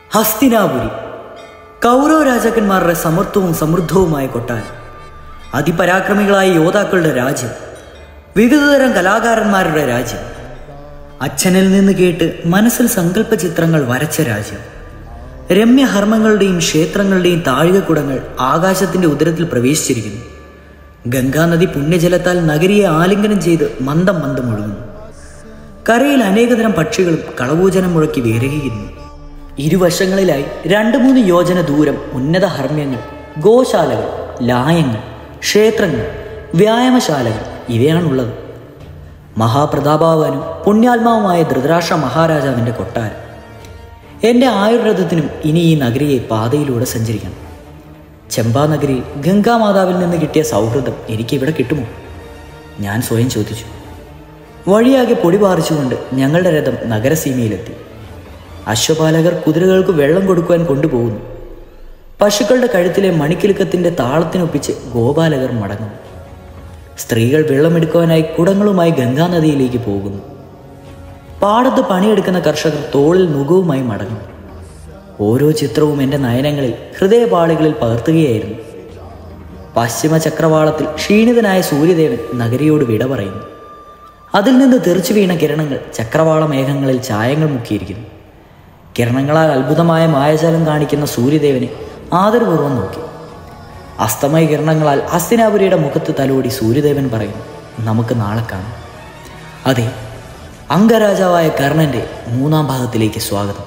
ഹസ്തിനാപുരി കൗരവ രാജാക്കന്മാരുടെ സമർത്ഥവും സമൃദ്ധവുമായ കൊട്ടാരം അതിപരാക്രമികളായ യോദ്ധാക്കളുടെ രാജ്യം വിവിധതരം കലാകാരന്മാരുടെ രാജ്യം അച്ഛനിൽ നിന്ന് കേട്ട് മനസ്സിൽ സങ്കല്പ ചിത്രങ്ങൾ വരച്ച രാജ്യം രമ്യഹർമ്മങ്ങളുടെയും ക്ഷേത്രങ്ങളുടെയും താഴികക്കുടങ്ങൾ ആകാശത്തിന്റെ ഉദരത്തിൽ പ്രവേശിച്ചിരിക്കുന്നു ഗംഗാനദി പുണ്യജലത്താൽ നഗരിയെ ആലിംഗനം ചെയ്ത് മന്ദം മന്ദം ഒഴുകുന്നു കരയിൽ അനേകതരം പക്ഷികളും കളവൂചനം മുഴക്കി വിരഹിക്കുന്നു ഇരുവശങ്ങളിലായി രണ്ട് മൂന്ന് യോജന ദൂരം ഉന്നത ഹർമ്മ്യങ്ങൾ ഗോശാലകൾ ലായങ്ങൾ ക്ഷേത്രങ്ങൾ വ്യായാമശാലകൾ ഇവയാണുള്ളത് മഹാപ്രതാപാവാനും പുണ്യാത്മാവുമായ ധൃതരാഷ്ട്ര മഹാരാജാവിൻ്റെ കൊട്ടാരം എൻ്റെ ആയുർരഥത്തിനും ഇനി ഈ നഗരിയെ പാതയിലൂടെ സഞ്ചരിക്കണം ചെമ്പാനഗരിയിൽ ഗംഗാമാതാവിൽ നിന്ന് കിട്ടിയ സൗഹൃദം എനിക്കിവിടെ കിട്ടുമോ ഞാൻ സ്വയം ചോദിച്ചു വഴിയാകെ പൊടി പാറിച്ചുകൊണ്ട് ഞങ്ങളുടെ രഥം നഗരസീമയിലെത്തി അശ്വപാലകർ കുതിരകൾക്ക് വെള്ളം കൊടുക്കുവാൻ കൊണ്ടുപോകുന്നു പശുക്കളുടെ കഴുത്തിലെ മണിക്കിലുക്കത്തിൻ്റെ താളത്തിനൊപ്പിച്ച് ഗോപാലകർ മടങ്ങുന്നു സ്ത്രീകൾ വെള്ളമെടുക്കുവാനായി കുടങ്ങളുമായി ഗംഗാനദിയിലേക്ക് പോകുന്നു പാടത്ത് പണിയെടുക്കുന്ന കർഷകർ തോളിൽ മുഖവുമായി മടങ്ങും ഓരോ ചിത്രവും എൻ്റെ നയനങ്ങളിൽ ഹൃദയപാളികളിൽ പകർത്തുകയായിരുന്നു പശ്ചിമ ചക്രവാളത്തിൽ ക്ഷീണിതനായ സൂര്യദേവൻ നഗരിയോട് വിട പറയുന്നു അതിൽ നിന്ന് തെറിച്ചു വീണ കിരണങ്ങൾ ചക്രവാള മേഘങ്ങളിൽ ചായങ്ങൾ മുക്കിയിരിക്കുന്നു കിരണങ്ങളാൽ അത്ഭുതമായ മായജാലം കാണിക്കുന്ന സൂര്യദേവനെ ആദരപൂർവ്വം നോക്കി അസ്തമയ കിരണങ്ങളാൽ ഹസ്തിനാപുരിയുടെ മുഖത്ത് തലോടി സൂര്യദേവൻ പറയുന്നു നമുക്ക് നാളെ കാണാം അതെ അംഗരാജാവായ കർണന്റെ മൂന്നാം ഭാഗത്തിലേക്ക് സ്വാഗതം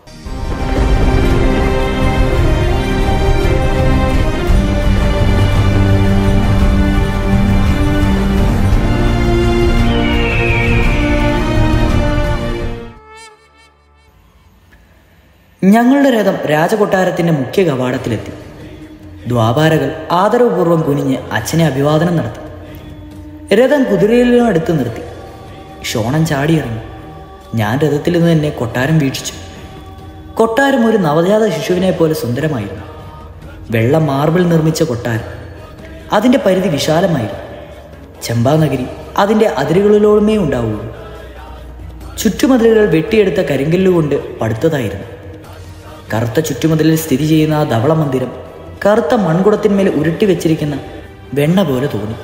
ഞങ്ങളുടെ രഥം രാജകൊട്ടാരത്തിന്റെ മുഖ്യ കവാടത്തിലെത്തി ദ്വാപാരകൾ ആദരവപൂർവ്വം കുനിഞ്ഞ് അച്ഛനെ അഭിവാദനം നടത്തി രഥം കുതിരയിലും അടുത്ത് നിർത്തി ഷോണൻ ചാടിയിറങ്ങി ഞാൻ രഥത്തിൽ നിന്ന് എന്നെ കൊട്ടാരം വീക്ഷിച്ചു കൊട്ടാരം ഒരു നവജാത ശിശുവിനെ പോലെ സുന്ദരമായിരുന്നു വെള്ള മാർബിൾ നിർമ്മിച്ച കൊട്ടാരം അതിൻ്റെ പരിധി വിശാലമായിരുന്നു ചെമ്പാനഗരി അതിൻ്റെ അതിരുകളിലോടുമേ ഉണ്ടാവുകയുള്ളൂ ചുറ്റുമതിലുകൾ വെട്ടിയെടുത്ത കരിങ്കല്ലുകൊണ്ട് പടുത്തതായിരുന്നു കറുത്ത ചുറ്റുമതിലിൽ സ്ഥിതി ചെയ്യുന്ന ആ ധവള മന്ദിരം കറുത്ത മൺകുടത്തിന്മേൽ ഉരുട്ടി വെച്ചിരിക്കുന്ന വെണ്ണ പോലെ തോന്നി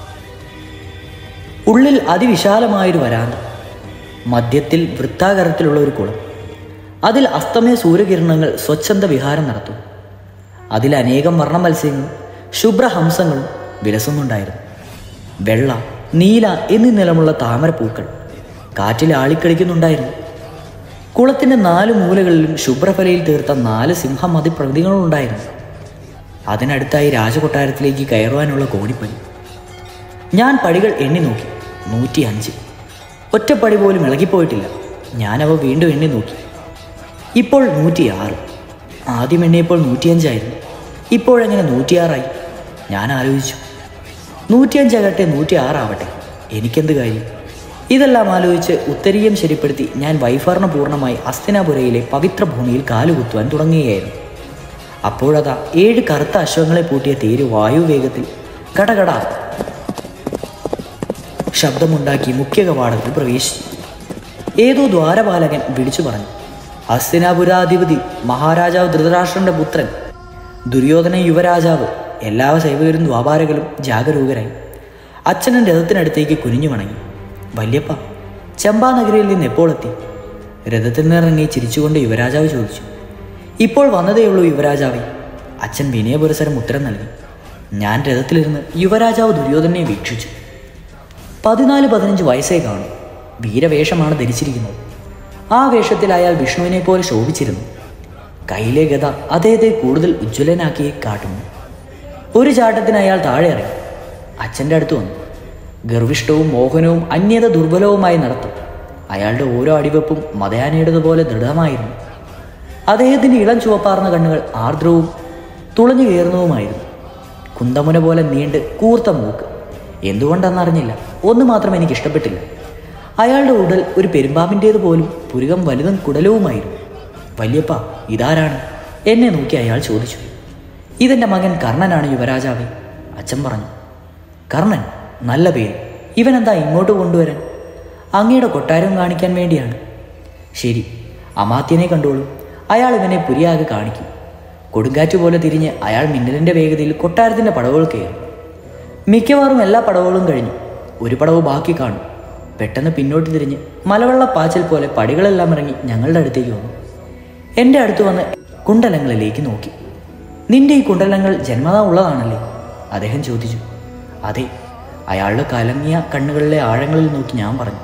ഉള്ളിൽ അതിവിശാലമായൊരു വരാന്ത മധ്യത്തിൽ വൃത്താകാരത്തിലുള്ള ഒരു കുളം അതിൽ അസ്തമയ സൂര്യകിരണങ്ങൾ സ്വച്ഛന്ത വിഹാരം നടത്തും അതിൽ അനേകം വർണ്ണ മത്സ്യങ്ങളും ശുഭ്രഹംസങ്ങളും വിലസുന്നുണ്ടായിരുന്നു വെള്ള നീല എന്നീ നിലമുള്ള താമരപ്പൂക്കൾ കാറ്റിൽ ആളിക്കളിക്കുന്നുണ്ടായിരുന്നു കുളത്തിന്റെ നാല് മൂലകളിലും ശുഭ്രഫലയിൽ തീർത്ത നാല് സിംഹമതി പ്രതികളുണ്ടായിരുന്നു അതിനടുത്തായി രാജകൊട്ടാരത്തിലേക്ക് കയറുവാനുള്ള കോണിപ്പടി ഞാൻ പടികൾ എണ്ണി നോക്കി നൂറ്റി അഞ്ച് ഒറ്റപ്പടി പോലും ഇളകിപ്പോയിട്ടില്ല ഞാനവ വീണ്ടും എണ്ണി നോക്കി ഇപ്പോൾ നൂറ്റിയാറ് ആദ്യം എണ്ണിയപ്പോൾ നൂറ്റിയഞ്ചായിരുന്നു ഇപ്പോഴെങ്ങനെ നൂറ്റിയാറായി ഞാൻ ആലോചിച്ചു നൂറ്റിയഞ്ചാകട്ടെ നൂറ്റിയാറാവട്ടെ എനിക്കെന്ത് കാര്യം ഇതെല്ലാം ആലോചിച്ച് ഉത്തരീയം ശരിപ്പെടുത്തി ഞാൻ വൈഫർണപൂർണമായി അസ്തിനാപുരയിലെ പവിത്ര ഭൂമിയിൽ കാലുകുത്തുവാൻ തുടങ്ങുകയായിരുന്നു അപ്പോഴതാ ഏഴ് കറുത്ത അശ്വങ്ങളെ പൂട്ടിയ തേര് വായുവേഗത്തിൽ കടകട ശബ്ദമുണ്ടാക്കി മുഖ്യ കവാടത്തിൽ പ്രവേശിച്ചു ഏതോ ദ്വാരപാലകൻ വിളിച്ചു പറഞ്ഞു ഹസ്തിനാപുരാധിപതി മഹാരാജാവ് ധൃതരാഷ്ട്രന്റെ പുത്രൻ ദുര്യോധന യുവരാജാവ് എല്ലാ സൈനികരും ദ്വാപാരകളും ജാഗരൂകരായി അച്ഛനും രഥത്തിനടുത്തേക്ക് കുനിഞ്ഞു വണങ്ങി വല്യപ്പ ചമ്പാനഗരിയിൽ നിന്ന് എപ്പോൾ എത്തി രഥത്തിൽ നിന്നിറങ്ങി ചിരിച്ചുകൊണ്ട് യുവരാജാവ് ചോദിച്ചു ഇപ്പോൾ വന്നതേയുള്ളൂ യുവരാജാവേ അച്ഛൻ വിനയപുരസരം ഉത്തരം നൽകി ഞാൻ രഥത്തിലിരുന്ന് യുവരാജാവ് ദുര്യോധനെ വീക്ഷിച്ചു പതിനാല് പതിനഞ്ച് വയസ്സേ കാണും വീരവേഷമാണ് ധരിച്ചിരിക്കുന്നത് ആ വേഷത്തിൽ അയാൾ വിഷ്ണുവിനെ പോലെ ശോഭിച്ചിരുന്നു കയ്യിലെ ഗത അദ്ദേഹത്തെ കൂടുതൽ ഉജ്ജ്വലനാക്കി കാട്ടുന്നു ഒരു ചാട്ടത്തിന് അയാൾ താഴെ ഇറങ്ങി അച്ഛൻ്റെ അടുത്ത് വന്നു ഗർവിഷ്ഠവും മോഹനവും അന്യത ദുർബലവുമായി നടത്തും അയാളുടെ ഓരോ അടിവെപ്പും മതയാനയുടേതുപോലെ ദൃഢമായിരുന്നു അദ്ദേഹത്തിൻ്റെ ഇളം ചുവപ്പാർന്ന കണ്ണുകൾ ആർദ്രവും തുളഞ്ഞു കയറുന്നതുമായിരുന്നു കുന്തമുന പോലെ നീണ്ട് കൂർത്ത മൂക്ക് എന്തുകൊണ്ടെന്നറിഞ്ഞില്ല ഒന്ന് മാത്രം എനിക്ക് ഇഷ്ടപ്പെട്ടില്ല അയാളുടെ ഉടൽ ഒരു പെരുമ്പാമ്പിൻ്റേത് പോലും പുരുകം വലുതും കുടലവുമായിരുന്നു വല്യപ്പ ഇതാരാണ് എന്നെ നോക്കി അയാൾ ചോദിച്ചു ഇതെൻ്റെ മകൻ കർണനാണ് യുവരാജാവേ അച്ഛൻ പറഞ്ഞു കർണൻ നല്ല പേര് ഇവനെന്താ ഇങ്ങോട്ട് കൊണ്ടുവരാൻ അങ്ങയുടെ കൊട്ടാരം കാണിക്കാൻ വേണ്ടിയാണ് ശരി അമാത്യനെ കണ്ടോളൂ അയാൾ ഇവനെ പുരിയാകെ കാണിക്കും കൊടുങ്കാറ്റ് പോലെ തിരിഞ്ഞ് അയാൾ മിന്നലിൻ്റെ വേഗതയിൽ കൊട്ടാരത്തിൻ്റെ പടവുകൾ കയറും മിക്കവാറും എല്ലാ പടവുകളും കഴിഞ്ഞു ഒരു പടവ് ബാക്കി കാണും പെട്ടെന്ന് പിന്നോട്ട് തിരിഞ്ഞ് മലവെള്ള പാച്ചൽ പോലെ പടികളെല്ലാം ഇറങ്ങി ഞങ്ങളുടെ അടുത്തേക്ക് വന്നു എൻ്റെ അടുത്ത് വന്ന് കുണ്ടലങ്ങളിലേക്ക് നോക്കി നിന്റെ ഈ കുണ്ടലങ്ങൾ ജന്മതാ ഉള്ളതാണല്ലേ അദ്ദേഹം ചോദിച്ചു അതെ അയാളുടെ കലങ്ങിയ കണ്ണുകളിലെ ആഴങ്ങളിൽ നോക്കി ഞാൻ പറഞ്ഞു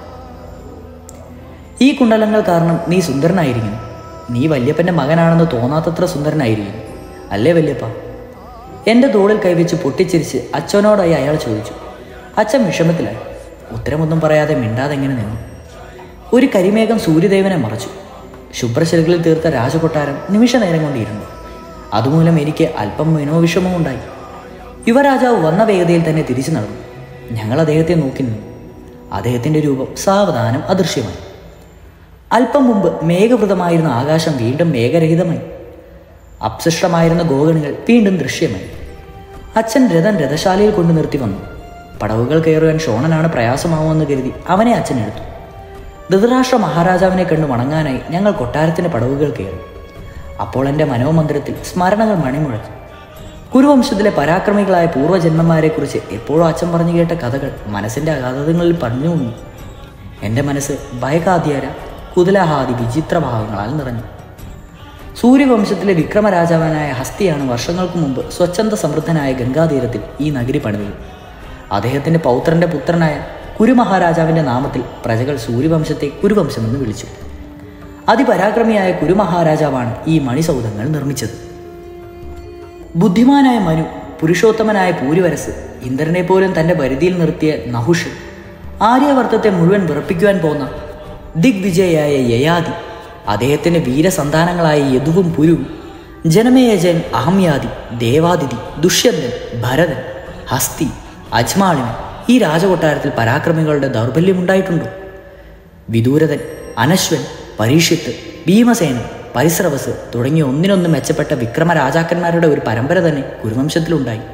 ഈ കുണ്ടലങ്ങൾ കാരണം നീ സുന്ദരനായിരിക്കുന്നു നീ വല്യപ്പൻ്റെ മകനാണെന്ന് തോന്നാത്തത്ര സുന്ദരനായിരിക്കുന്നു അല്ലേ വല്യപ്പ എൻ്റെ തോളിൽ കൈവച്ച് പൊട്ടിച്ചിരിച്ച് അച്ഛനോടായി അയാൾ ചോദിച്ചു അച്ഛൻ വിഷമത്തിലായി ഉത്തരമൊന്നും പറയാതെ മിണ്ടാതെ എങ്ങനെ നിന്നു ഒരു കരിമേഘം സൂര്യദേവനെ മറച്ചു ശുഭ്രശിലകളിൽ തീർത്ത രാജകൊട്ടാരം നിമിഷ നേരം കൊണ്ടിരുന്നു അതുമൂലം എനിക്ക് അല്പം മനോവിഷമവും ഉണ്ടായി യുവരാജാവ് വന്ന വേഗതയിൽ തന്നെ തിരിച്ചു നടന്നു ഞങ്ങൾ അദ്ദേഹത്തെ നോക്കി നിന്നു അദ്ദേഹത്തിൻ്റെ രൂപം സാവധാനം അദൃശ്യമായി അല്പം മുമ്പ് മേഘവൃതമായിരുന്ന ആകാശം വീണ്ടും മേഘരഹിതമായി അപ്സൃഷ്ടമായിരുന്ന ഗോഗണികൾ വീണ്ടും ദൃശ്യമായി അച്ഛൻ രഥൻ രഥശാലയിൽ കൊണ്ടു നിർത്തി വന്നു പടവുകൾ കയറുവാൻ ഷോണനാണ് പ്രയാസമാവുമെന്ന് കരുതി അവനെ അച്ഛൻ എടുത്തു ധൃതരാഷ്ട്ര മഹാരാജാവിനെ കണ്ടു വണങ്ങാനായി ഞങ്ങൾ കൊട്ടാരത്തിൻ്റെ പടവുകൾ കയറി അപ്പോൾ എൻ്റെ മനോമന്ദിരത്തിൽ സ്മരണകൾ മണിമുഴക്കി കുരുവംശത്തിലെ പരാക്രമികളായ പൂർവ്വജന്മന്മാരെക്കുറിച്ച് എപ്പോഴും അച്ഛൻ പറഞ്ഞു കേട്ട കഥകൾ മനസ്സിൻ്റെ അഗാധതകളിൽ പറഞ്ഞു മുങ്ങി എൻ്റെ മനസ്സ് ഭയകാദ്യാര കുതലഹാദി വിചിത്ര ഭാവങ്ങളാൽ നിറഞ്ഞു സൂര്യവംശത്തിലെ വിക്രമരാജാവാനായ ഹസ്തിയാണ് വർഷങ്ങൾക്ക് മുമ്പ് സ്വച്ഛന്ത സമൃദ്ധനായ ഗംഗാതീരത്തിൽ ഈ നഗരി പണിതത് അദ്ദേഹത്തിൻ്റെ പൗത്രന്റെ പുത്രനായ കുരുമഹാരാജാവിൻ്റെ നാമത്തിൽ പ്രജകൾ സൂര്യവംശത്തെ കുരുവംശമെന്ന് വിളിച്ചു അതിപരാക്രമിയായ കുരുമഹാരാജാവാണ് ഈ മണിസൗധങ്ങൾ നിർമ്മിച്ചത് ബുദ്ധിമാനായ മനു പുരുഷോത്തമനായ പൂരിവരസ് ഇന്ദ്രനെ പോലും തൻ്റെ പരിധിയിൽ നിർത്തിയ നഹുഷ് ആര്യവർത്തത്തെ മുഴുവൻ വിറപ്പിക്കുവാൻ പോന്ന ദിഗ്വിജയായ യയാതി അദ്ദേഹത്തിൻ്റെ വീരസന്താനങ്ങളായ യദുവും പുരുവും ജനമേയജൻ അഹംയാദി ദേവാദിതി ദുഷ്യന്തൻ ഭരതൻ ഹസ്തി അജ്മാളിന് ഈ രാജകൊട്ടാരത്തിൽ പരാക്രമികളുടെ ദൗർബല്യമുണ്ടായിട്ടുണ്ടോ വിദൂരതൻ അനശ്വൻ പരീക്ഷിത്ത് ഭീമസേനൻ പരിശ്രവസ് തുടങ്ങിയ ഒന്നിനൊന്ന് മെച്ചപ്പെട്ട വിക്രമ രാജാക്കന്മാരുടെ ഒരു പരമ്പര തന്നെ കുരുവംശത്തിലുണ്ടായി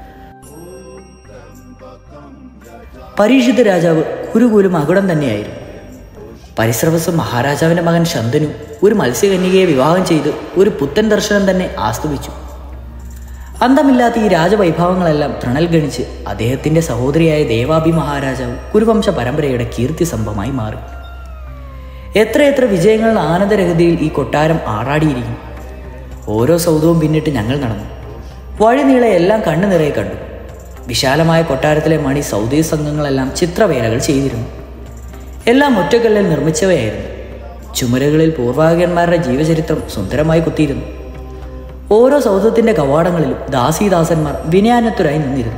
പരീക്ഷിത് രാജാവ് കുരുകൂലും അകുടം തന്നെയായിരുന്നു പരിശ്രവസ് മഹാരാജാവിൻ്റെ മകൻ ശന്തനു ഒരു മത്സ്യകന്യകയെ വിവാഹം ചെയ്ത് ഒരു പുത്തൻ ദർശനം തന്നെ ആസ്തവിച്ചു അന്തമില്ലാത്ത ഈ രാജവൈഭവങ്ങളെല്ലാം തൃണൽ ഗണിച്ച് അദ്ദേഹത്തിൻ്റെ സഹോദരിയായ ദേവാഭി മഹാരാജാവ് കുരുവംശ പരമ്പരയുടെ കീർത്തി സംഭവമായി മാറി എത്രയെത്ര വിജയങ്ങളുടെ ആനന്ദരഹതയിൽ ഈ കൊട്ടാരം ആറാടിയിരിക്കും ഓരോ സൗധവും പിന്നിട്ട് ഞങ്ങൾ നടന്നു വഴിനീളെ എല്ലാം കണ്ണു നിറയെ കണ്ടു വിശാലമായ കൊട്ടാരത്തിലെ മണി സൗദി സംഘങ്ങളെല്ലാം ചിത്രവേലകൾ ചെയ്തിരുന്നു എല്ലാം ഒറ്റക്കല്ലിൽ നിർമ്മിച്ചവയായിരുന്നു ചുമരുകളിൽ പൂർവാകന്മാരുടെ ജീവചരിത്രം സുന്ദരമായി കുത്തിയിരുന്നു ഓരോ സൗധത്തിന്റെ കവാടങ്ങളിലും ദാസീദാസന്മാർ വിനയാനത്തുരായി നിന്നിരുന്നു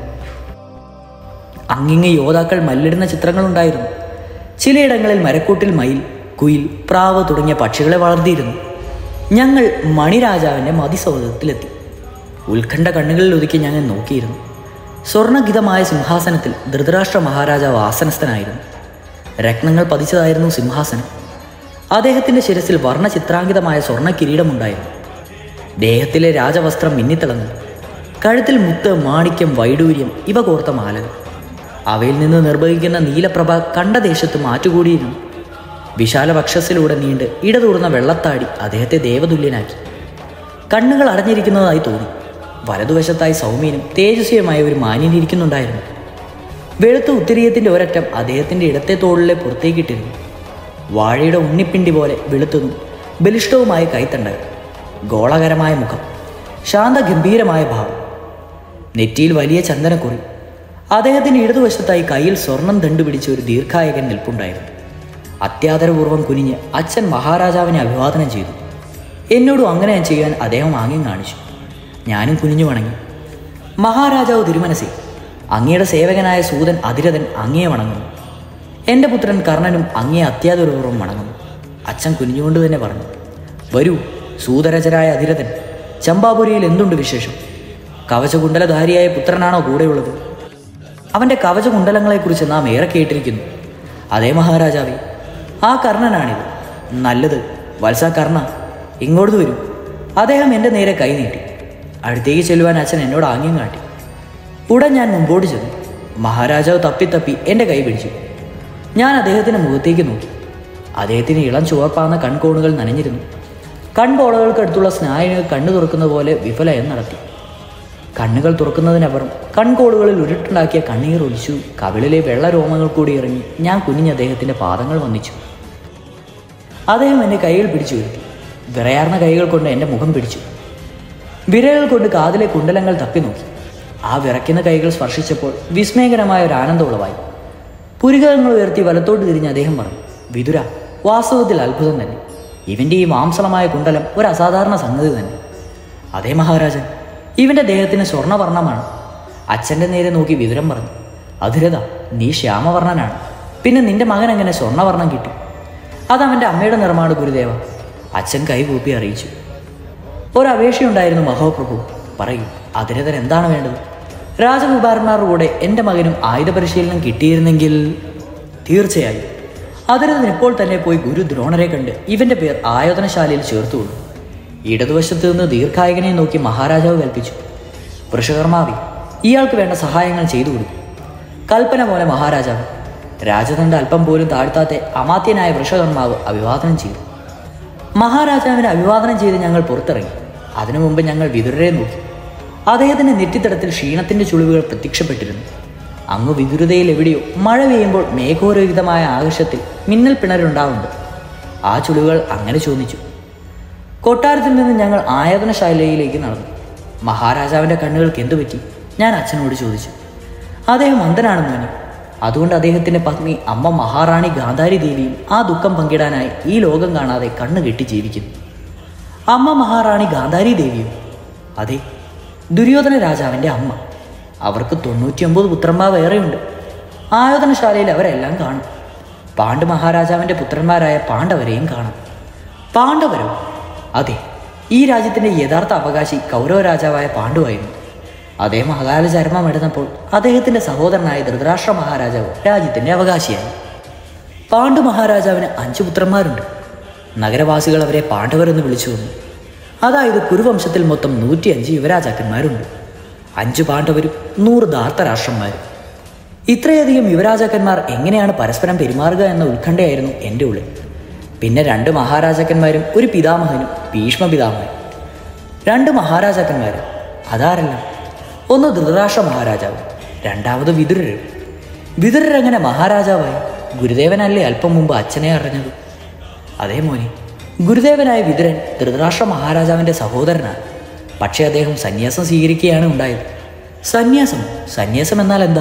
അങ്ങിങ്ങ് യോദ്ധാക്കൾ മല്ലിടുന്ന ചിത്രങ്ങളുണ്ടായിരുന്നു ചിലയിടങ്ങളിൽ മരക്കൂട്ടിൽ മയിൽ കുയിൽ പ്രാവ് തുടങ്ങിയ പക്ഷികളെ വളർത്തിയിരുന്നു ഞങ്ങൾ മണിരാജാവിൻ്റെ മതിസൗധത്തിലെത്തി ഉത്കണ്ഠ കണ്ണുകളിൽ ഒതുക്കി ഞങ്ങൾ നോക്കിയിരുന്നു സ്വർണഗിതമായ സിംഹാസനത്തിൽ ധൃതരാഷ്ട്ര മഹാരാജാവ് ആസനസ്ഥനായിരുന്നു രത്നങ്ങൾ പതിച്ചതായിരുന്നു സിംഹാസനം അദ്ദേഹത്തിൻ്റെ ശിരസിൽ വർണ്ണചിത്രാങ്കിതമായ സ്വർണ്ണ കിരീടമുണ്ടായിരുന്നു ദേഹത്തിലെ രാജവസ്ത്രം മിന്നിത്തിളങ്ങി കഴുത്തിൽ മുത്ത് മാണിക്യം വൈഡൂര്യം ഇവ കോർത്ത മാലകൾ അവയിൽ നിന്ന് നിർവഹിക്കുന്ന നീലപ്രഭ കണ്ട ദേശത്ത് മാറ്റുകൂടിയിരുന്നു വിശാല വക്ഷസിലൂടെ നീണ്ട് ഇടതൂർന്ന വെള്ളത്താടി അദ്ദേഹത്തെ ദേവതുല്യനാക്കി കണ്ണുകൾ അടഞ്ഞിരിക്കുന്നതായി തോന്നി വലതുവശത്തായി സൗമ്യനും തേജസ്വിയുമായ ഒരു മാന്യനിരിക്കുന്നുണ്ടായിരുന്നു വെളുത്ത ഉത്തിരീയത്തിൻ്റെ ഒരറ്റം അദ്ദേഹത്തിൻ്റെ ഇടത്തെ തോളിലെ പുറത്തേക്കിട്ടിരുന്നു വാഴയുടെ ഉണ്ണിപ്പിണ്ടി പോലെ വെളുത്തതും ബലിഷ്ടവുമായ കൈത്തണ്ടകൾ ഗോളകരമായ മുഖം ശാന്ത ഗംഭീരമായ ഭാവം നെറ്റിയിൽ വലിയ ചന്ദനക്കുറി അദ്ദേഹത്തിൻ്റെ ഇടതുവശത്തായി കയ്യിൽ സ്വർണം ദണ്ടുപിടിച്ച ഒരു ദീർഘായകൻ നിൽപ്പുണ്ടായിരുന്നു അത്യാദരപൂർവ്വം കുനിഞ്ഞ് അച്ഛൻ മഹാരാജാവിനെ അഭിവാദനം ചെയ്തു എന്നോടും അങ്ങനെ ചെയ്യാൻ അദ്ദേഹം ആംഗ്യം കാണിച്ചു ഞാനും കുനിഞ്ഞു വണങ്ങി മഹാരാജാവ് തിരുമനസി അങ്ങയുടെ സേവകനായ സൂതൻ അതിരഥൻ അങ്ങയെ വണങ്ങുന്നു എൻ്റെ പുത്രൻ കർണനും അങ്ങയെ അത്യാദരപൂർവ്വം വണങ്ങുന്നു അച്ഛൻ കുനിഞ്ഞുകൊണ്ട് തന്നെ പറഞ്ഞു വരൂ സൂതരചരായ അതിരഥൻ ചമ്പാപുരിയിൽ എന്തുണ്ട് വിശേഷം കവചകുണ്ടലധാരിയായ പുത്രനാണോ കൂടെയുള്ളത് അവൻ്റെ കവചകുണ്ടലങ്ങളെക്കുറിച്ച് നാം ഏറെ കേട്ടിരിക്കുന്നു അതേ മഹാരാജാവേ ആ കർണനാണിത് നല്ലത് വത്സ കർണ ഇങ്ങോട്ട് വരൂ അദ്ദേഹം എൻ്റെ നേരെ കൈ നീട്ടി അടുത്തേക്ക് ചെല്ലുവാൻ അച്ഛൻ എന്നോട് ആംഗ്യം കാട്ടി ഉടൻ ഞാൻ മുമ്പോട്ട് ചെന്നു മഹാരാജാവ് തപ്പിത്തപ്പി എൻ്റെ കൈ പിടിച്ചു ഞാൻ അദ്ദേഹത്തിൻ്റെ മുഖത്തേക്ക് നോക്കി അദ്ദേഹത്തിന് ഇളം ചുവപ്പാർന്ന കൺകോണുകൾ നനഞ്ഞിരുന്നു കൺപോളകൾക്കടുത്തുള്ള സ്നായുകൾ കണ്ണു തുറക്കുന്ന പോലെ വിഫലയം നടത്തി കണ്ണുകൾ തുറക്കുന്നതിനപ്പുറം കൺകോളുകളിൽ ഉരുട്ടുണ്ടാക്കിയ കണ്ണീർ ഒലിച്ചു കവിളിലെ വെള്ളരോമങ്ങൾ കൂടി ഇറങ്ങി ഞാൻ കുനിഞ്ഞ് അദ്ദേഹത്തിൻ്റെ പാദങ്ങൾ വന്നിച്ചു അദ്ദേഹം എന്നെ കൈകൾ പിടിച്ചു വരുത്തി വിറയാർന്ന കൈകൾ കൊണ്ട് എൻ്റെ മുഖം പിടിച്ചു വിരലുകൾ കൊണ്ട് കാതിലെ കുണ്ടലങ്ങൾ തപ്പി നോക്കി ആ വിറയ്ക്കുന്ന കൈകൾ സ്പർശിച്ചപ്പോൾ വിസ്മയകരമായ ഒരു ആനന്ദം ഉളവായി പുരികങ്ങൾ ഉയർത്തി വലത്തോട്ട് തിരിഞ്ഞ് അദ്ദേഹം പറഞ്ഞു വിതുര വാസ്തവത്തിൽ അത്ഭുതം തന്നെ ഇവൻ്റെ ഈ മാംസളമായ കുണ്ടലം ഒരു അസാധാരണ സംഗതി തന്നെ അതേ മഹാരാജൻ ഇവൻ്റെ ദേഹത്തിന് സ്വർണ്ണവർണ്ണമാണ് അച്ഛൻ്റെ നേരെ നോക്കി വിതുരം പറഞ്ഞു അധുരത നീ ശ്യാമവർണ്ണനാണ് പിന്നെ നിന്റെ മകൻ എങ്ങനെ സ്വർണ്ണവർണ്ണം കിട്ടി അതവൻ്റെ അമ്മയുടെ നിറമാണ് ഗുരുദേവ അച്ഛൻ കൈകൂപ്പി അറിയിച്ചു ഒരപേക്ഷയുണ്ടായിരുന്നു മഹാപ്രഭു പറയൂ അതിരതൻ എന്താണ് വേണ്ടത് രാജകുമാരന്മാരുടെ കൂടെ എൻ്റെ മകനും ആയുധ പരിശീലനം കിട്ടിയിരുന്നെങ്കിൽ തീർച്ചയായും അതിരതൻ ഇപ്പോൾ തന്നെ പോയി ഗുരു ദ്രോണരെ കണ്ട് ഇവൻ്റെ പേർ ആയോധനശാലയിൽ ചേർത്തുകൊള്ളു ഇടതുവശത്ത് നിന്ന് ദീർഘായകനെ നോക്കി മഹാരാജാവ് കൽപ്പിച്ചു വൃഷകർമാവി ഇയാൾക്ക് വേണ്ട സഹായങ്ങൾ ചെയ്തു കൊടുക്കും കൽപ്പന പോലെ മഹാരാജാവ് രാജതണ്ട അല്പം പോലും താഴ്ത്താത്തെ അമാത്യനായ വൃഷകർമാവ് അഭിവാദനം ചെയ്തു മഹാരാജാവിനെ അഭിവാദനം ചെയ്ത് ഞങ്ങൾ പുറത്തിറങ്ങി അതിനു മുമ്പ് ഞങ്ങൾ വിതുരരെ നോക്കി അദ്ദേഹത്തിന്റെ നെറ്റിത്തടത്തിൽ ക്ഷീണത്തിന്റെ ചുളിവുകൾ പ്രത്യക്ഷപ്പെട്ടിരുന്നു അങ്ങ് വിദുരതയിൽ എവിടെയോ മഴ പെയ്യുമ്പോൾ മേഘോരഹിതമായ ആകാശത്തിൽ മിന്നൽ പിണരുണ്ടാവുന്നുണ്ട് ആ ചുളിവുകൾ അങ്ങനെ ചോദിച്ചു കൊട്ടാരത്തിൽ നിന്ന് ഞങ്ങൾ ആയോധനശാലയിലേക്ക് നടന്നു മഹാരാജാവിന്റെ കണ്ണുകൾക്ക് എന്തു പറ്റി ഞാൻ അച്ഛനോട് ചോദിച്ചു അദ്ദേഹം അന്ധനാണ് മോനെ അതുകൊണ്ട് അദ്ദേഹത്തിന്റെ പത്നി അമ്മ മഹാറാണി ഗാന്ധാരി ദേവിയും ആ ദുഃഖം പങ്കിടാനായി ഈ ലോകം കാണാതെ കണ്ണു കെട്ടി ജീവിക്കുന്നു അമ്മ മഹാറാണി ഗാന്ധാരി ദേവിയും അതെ ദുര്യോധന രാജാവിൻ്റെ അമ്മ അവർക്ക് തൊണ്ണൂറ്റിയൊമ്പത് പുത്രന്മാർ വേറെയുണ്ട് ആയോധനശാലയിൽ അവരെല്ലാം കാണും പാണ്ഡു മഹാരാജാവിൻ്റെ പുത്രന്മാരായ പാണ്ഡവരെയും കാണാം പാണ്ഡവരോ അതെ ഈ രാജ്യത്തിൻ്റെ യഥാർത്ഥ അവകാശി കൗരവ രാജാവായ പാണ്ഡുവായിരുന്നു അദ്ദേഹം അകാല ചരമം എടുത്തപ്പോൾ അദ്ദേഹത്തിൻ്റെ സഹോദരനായ ധൃതരാഷ്ട്ര മഹാരാജാവ് രാജ്യത്തിൻ്റെ അവകാശിയായി പാണ്ഡു മഹാരാജാവിന് അഞ്ചു പുത്രന്മാരുണ്ട് നഗരവാസികൾ അവരെ പാണ്ഡവർ എന്ന് വിളിച്ചു വന്നു അതായത് കുരുവംശത്തിൽ മൊത്തം നൂറ്റിയഞ്ച് യുവരാജാക്കന്മാരുണ്ട് അഞ്ച് പാണ്ഡവരും നൂറ് ധാർത്തരാഷ്ട്രന്മാരും ഇത്രയധികം യുവരാജാക്കന്മാർ എങ്ങനെയാണ് പരസ്പരം പെരുമാറുക എന്ന ഉത്കണ്ഠയായിരുന്നു എൻ്റെ ഉള്ളിൽ പിന്നെ രണ്ട് മഹാരാജാക്കന്മാരും ഒരു പിതാമഹനും ഭീഷ്മ പിതാമഹൻ രണ്ട് മഹാരാജാക്കന്മാരും അതാരെല്ലാം ഒന്ന് ധൃതരാഷ്ട്ര മഹാരാജാവ് രണ്ടാമത് വിതുരരും വിതുരരെങ്ങനെ മഹാരാജാവായി ഗുരുദേവനല്ലേ അല്പം മുമ്പ് അച്ഛനെ അറിഞ്ഞത് അതേ മോനെ ഗുരുദേവനായ വിതുരൻ ധൃതരാഷ്ട്ര മഹാരാജാവിൻ്റെ സഹോദരനാണ് പക്ഷേ അദ്ദേഹം സന്യാസം സ്വീകരിക്കുകയാണ് ഉണ്ടായത് സന്യാസം സന്യാസം എന്നാൽ എന്താ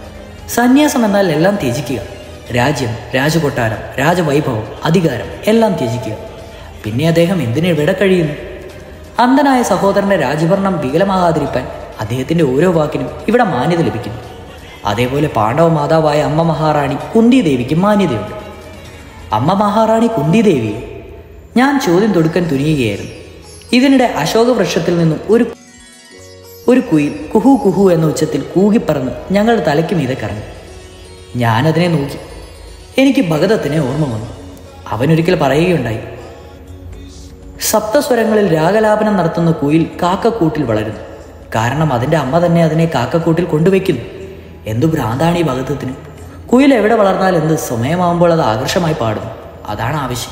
സന്യാസം എന്നാൽ എല്ലാം ത്യജിക്കുക രാജ്യം രാജകൊട്ടാരം രാജവൈഭവം അധികാരം എല്ലാം ത്യജിക്കുക പിന്നെ അദ്ദേഹം എന്തിനെ ഇവിടെ കഴിയുന്നു അന്ധനായ സഹോദരന്റെ രാജഭരണം വികലമാകാതിരിക്കാൻ അദ്ദേഹത്തിന്റെ ഓരോ വാക്കിനും ഇവിടെ മാന്യത ലഭിക്കുന്നു അതേപോലെ പാണ്ഡവ മാതാവായ അമ്മ മഹാറാണി കുന്തി ദേവിക്ക് മാന്യതയുണ്ട് അമ്മ മഹാറാണി കുന്തി ദേവി ഞാൻ ചോദ്യം തൊടുക്കാൻ തുനിയുകയായിരുന്നു ഇതിനിടെ അശോക വൃക്ഷത്തിൽ നിന്നും ഒരു ഒരു കുയിൽ കുഹു കുഹു എന്ന ഉച്ചത്തിൽ കൂകിപ്പറന്ന് ഞങ്ങളുടെ തലയ്ക്ക് മീതെ കറങ്ങി ഞാനതിനെ നോക്കി എനിക്ക് ഭഗതത്തിനെ ഓർമ്മ വന്നു അവനൊരിക്കൽ പറയുകയുണ്ടായി സപ്തസ്വരങ്ങളിൽ രാഗലാപനം നടത്തുന്ന കുയിൽ കാക്കക്കൂട്ടിൽ വളരുന്നു കാരണം അതിൻ്റെ അമ്മ തന്നെ അതിനെ കാക്കക്കൂട്ടിൽ കൊണ്ടുവയ്ക്കുന്നു എന്തു ഭ്രാന്താണ് ഈ ഭഗതത്തിന് കുയിൽ എവിടെ വളർന്നാൽ എന്ത് സമയമാകുമ്പോൾ അത് ആകർഷമായി പാടുന്നു അതാണ് ആവശ്യം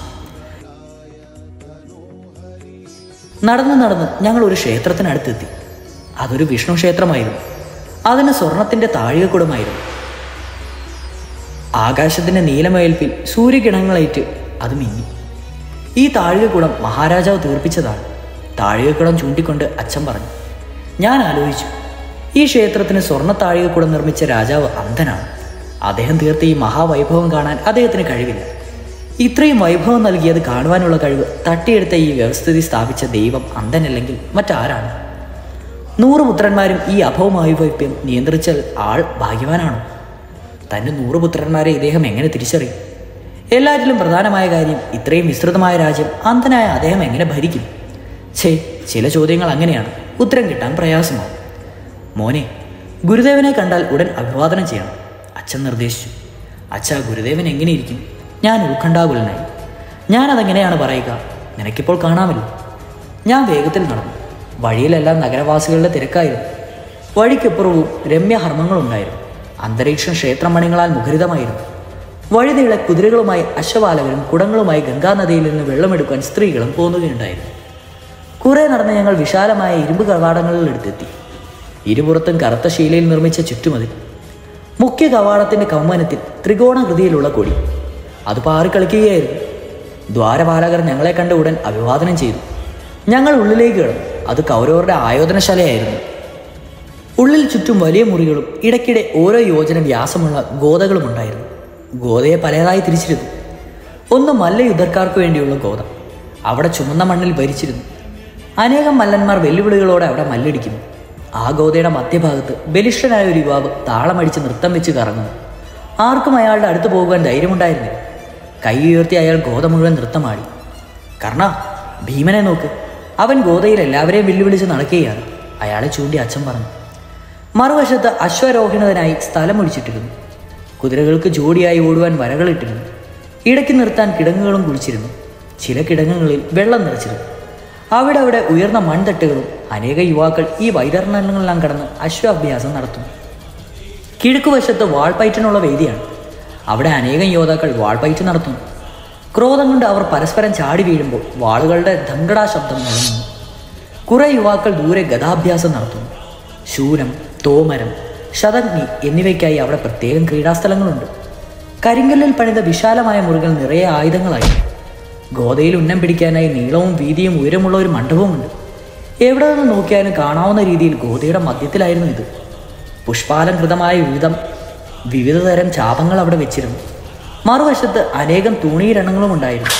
നടന്ന് നടന്ന് ഞങ്ങൾ ഒരു ക്ഷേത്രത്തിനടുത്തെത്തി അതൊരു വിഷ്ണു ക്ഷേത്രമായിരുന്നു അതിന് സ്വർണത്തിന്റെ താഴികക്കുടമായിരുന്നു ആകാശത്തിന്റെ നീലമേൽപ്പിൽ സൂര്യകിരണങ്ങളേറ്റ് അത് മിന്നി ഈ താഴികക്കുടം മഹാരാജാവ് തീർപ്പിച്ചതാണ് താഴികക്കുടം ചൂണ്ടിക്കൊണ്ട് അച്ഛൻ പറഞ്ഞു ഞാൻ ആലോചിച്ചു ഈ ക്ഷേത്രത്തിന് സ്വർണ്ണ താഴികക്കുടം നിർമ്മിച്ച രാജാവ് അന്ധനാണ് അദ്ദേഹം തീർത്ത ഈ മഹാവൈഭവം കാണാൻ അദ്ദേഹത്തിന് കഴിവില്ല ഇത്രയും വൈഭവം നൽകിയത് കാണുവാനുള്ള കഴിവ് തട്ടിയെടുത്ത ഈ വ്യവസ്ഥിതി സ്ഥാപിച്ച ദൈവം അന്ധനല്ലെങ്കിൽ മറ്റാരാണ് നൂറ് പുത്രന്മാരും ഈ അഭവമായുവൈപ്യം നിയന്ത്രിച്ചാൽ ആൾ ഭാഗ്യവാനാണോ തൻ്റെ നൂറ് പുത്രന്മാരെ ഇദ്ദേഹം എങ്ങനെ തിരിച്ചറിയും എല്ലാറ്റിലും പ്രധാനമായ കാര്യം ഇത്രയും വിസ്തൃതമായ രാജ്യം അന്ധനായ അദ്ദേഹം എങ്ങനെ ഭരിക്കും ഛേ ചില ചോദ്യങ്ങൾ അങ്ങനെയാണ് ഉത്തരം കിട്ടാൻ പ്രയാസമാവും മോനെ ഗുരുദേവനെ കണ്ടാൽ ഉടൻ അഭിവാദനം ചെയ്യണം അച്ഛൻ നിർദ്ദേശിച്ചു അച്ഛാ ഗുരുദേവൻ എങ്ങനെയിരിക്കും ഞാൻ ഉത്കണ്ഠാകുലനായി ഞാനതെങ്ങനെയാണ് പറയുക നിനക്കിപ്പോൾ കാണാമല്ലോ ഞാൻ വേഗത്തിൽ നടന്നു വഴിയിലെല്ലാം നഗരവാസികളുടെ തിരക്കായിരുന്നു വഴിക്കപ്പുറവും രമ്യഹർമ്മങ്ങളുണ്ടായിരുന്നു അന്തരീക്ഷം ക്ഷേത്രമണികളാൽ മുഖരിതമായിരുന്നു വഴിനീളെ കുതിരകളുമായി അശ്വപാലകരും കുടങ്ങളുമായി ഗംഗാനദിയിൽ നിന്ന് വെള്ളമെടുക്കാൻ സ്ത്രീകളും പോന്നുകയുണ്ടായിരുന്നു കുറെ നടന്ന് ഞങ്ങൾ വിശാലമായ ഇരുമ്പ് കവാടങ്ങളിൽ എടുത്തെത്തി ഇരുപുറത്തും കറുത്ത ശീലയിൽ നിർമ്മിച്ച ചുറ്റുമതിൽ മുഖ്യ കവാടത്തിന്റെ കൗമാനത്തിൽ ത്രികോണകൃതിയിലുള്ള കൊടി അത് പാറിക്കളിക്കുകയായിരുന്നു ദ്വാരപാലകർ ഞങ്ങളെ കണ്ട ഉടൻ അഭിവാദനം ചെയ്തു ഞങ്ങൾ ഉള്ളിലേക്ക് കിടന്നു അത് കൗരവരുടെ ആയോധനശാലയായിരുന്നു ഉള്ളിൽ ചുറ്റും വലിയ മുറികളും ഇടയ്ക്കിടെ ഓരോ യോജന വ്യാസമുള്ള ഗോതകളും ഉണ്ടായിരുന്നു ഗോതയെ പലതായി തിരിച്ചിരുന്നു ഒന്ന് മല്ലയുദ്ധക്കാർക്ക് വേണ്ടിയുള്ള ഗോത അവിടെ ചുമന്ന മണ്ണിൽ ഭരിച്ചിരുന്നു അനേകം മല്ലന്മാർ വെല്ലുവിളികളോടെ അവിടെ മല്ലടിക്കുന്നു ആ ഗോതയുടെ മധ്യഭാഗത്ത് ബലിഷ്ഠനായ ഒരു യുവാവ് താളമടിച്ച് നൃത്തം വെച്ച് കറങ്ങുന്നു ആർക്കും അയാളുടെ അടുത്ത് പോകുവാൻ ധൈര്യമുണ്ടായിരുന്നില്ല കൈ ഉയർത്തി അയാൾ ഗോത മുഴുവൻ നൃത്തമാടി കർണ ഭീമനെ നോക്ക് അവൻ ഗോതയിൽ എല്ലാവരെയും വെല്ലുവിളിച്ച് നടക്കുകയാണ് അയാളെ ചൂണ്ടി അച്ഛൻ പറഞ്ഞു മറുവശത്ത് അശ്വരോഹിണതനായി സ്ഥലം ഒഴിച്ചിട്ടിരുന്നു കുതിരകൾക്ക് ജോഡിയായി ഓടുവാൻ വരകളിട്ടിരുന്നു ഇടയ്ക്ക് നിർത്താൻ കിടങ്ങുകളും കുളിച്ചിരുന്നു ചില കിടങ്ങുകളിൽ വെള്ളം നിറച്ചിരുന്നു അവിടെ അവിടെ ഉയർന്ന മൺതട്ടുകളും അനേക യുവാക്കൾ ഈ വൈതരണങ്ങളെല്ലാം കടന്ന് അശ്വാഭ്യാസം നടത്തുന്നു കിഴക്കുവശത്ത് വാൾപ്പയറ്റിനുള്ള വേദിയാണ് അവിടെ അനേകം യോദ്ധാക്കൾ വാൾപ്പയറ്റ് നടത്തുന്നു ക്രോധം കൊണ്ട് അവർ പരസ്പരം ചാടി വീഴുമ്പോൾ വാളുകളുടെ ധങ്കടാ ശബ്ദം മുഴങ്ങുന്നു കുറെ യുവാക്കൾ ദൂരെ ഗതാഭ്യാസം നടത്തുന്നു ശൂലം തോമരം ശതഗ്നി എന്നിവയ്ക്കായി അവിടെ പ്രത്യേകം ക്രീഡാസ്ഥലങ്ങളുണ്ട് കരിങ്കല്ലിൽ പണിത വിശാലമായ മുറികൾ നിറയെ ആയുധങ്ങളായി ഗോതയിൽ ഉന്നം പിടിക്കാനായി നീളവും വീതിയും ഉയരമുള്ള ഒരു മണ്ഡപവുമുണ്ട് എവിടെ നിന്ന് നോക്കിയാലും കാണാവുന്ന രീതിയിൽ ഗോതയുടെ മധ്യത്തിലായിരുന്നു ഇത് പുഷ്പാലംകൃതമായ വിവിധം വിവിധ തരം ചാപങ്ങൾ അവിടെ വെച്ചിരുന്നു മറുവശത്ത് അനേകം തുണിയിരണങ്ങളും ഉണ്ടായിരുന്നു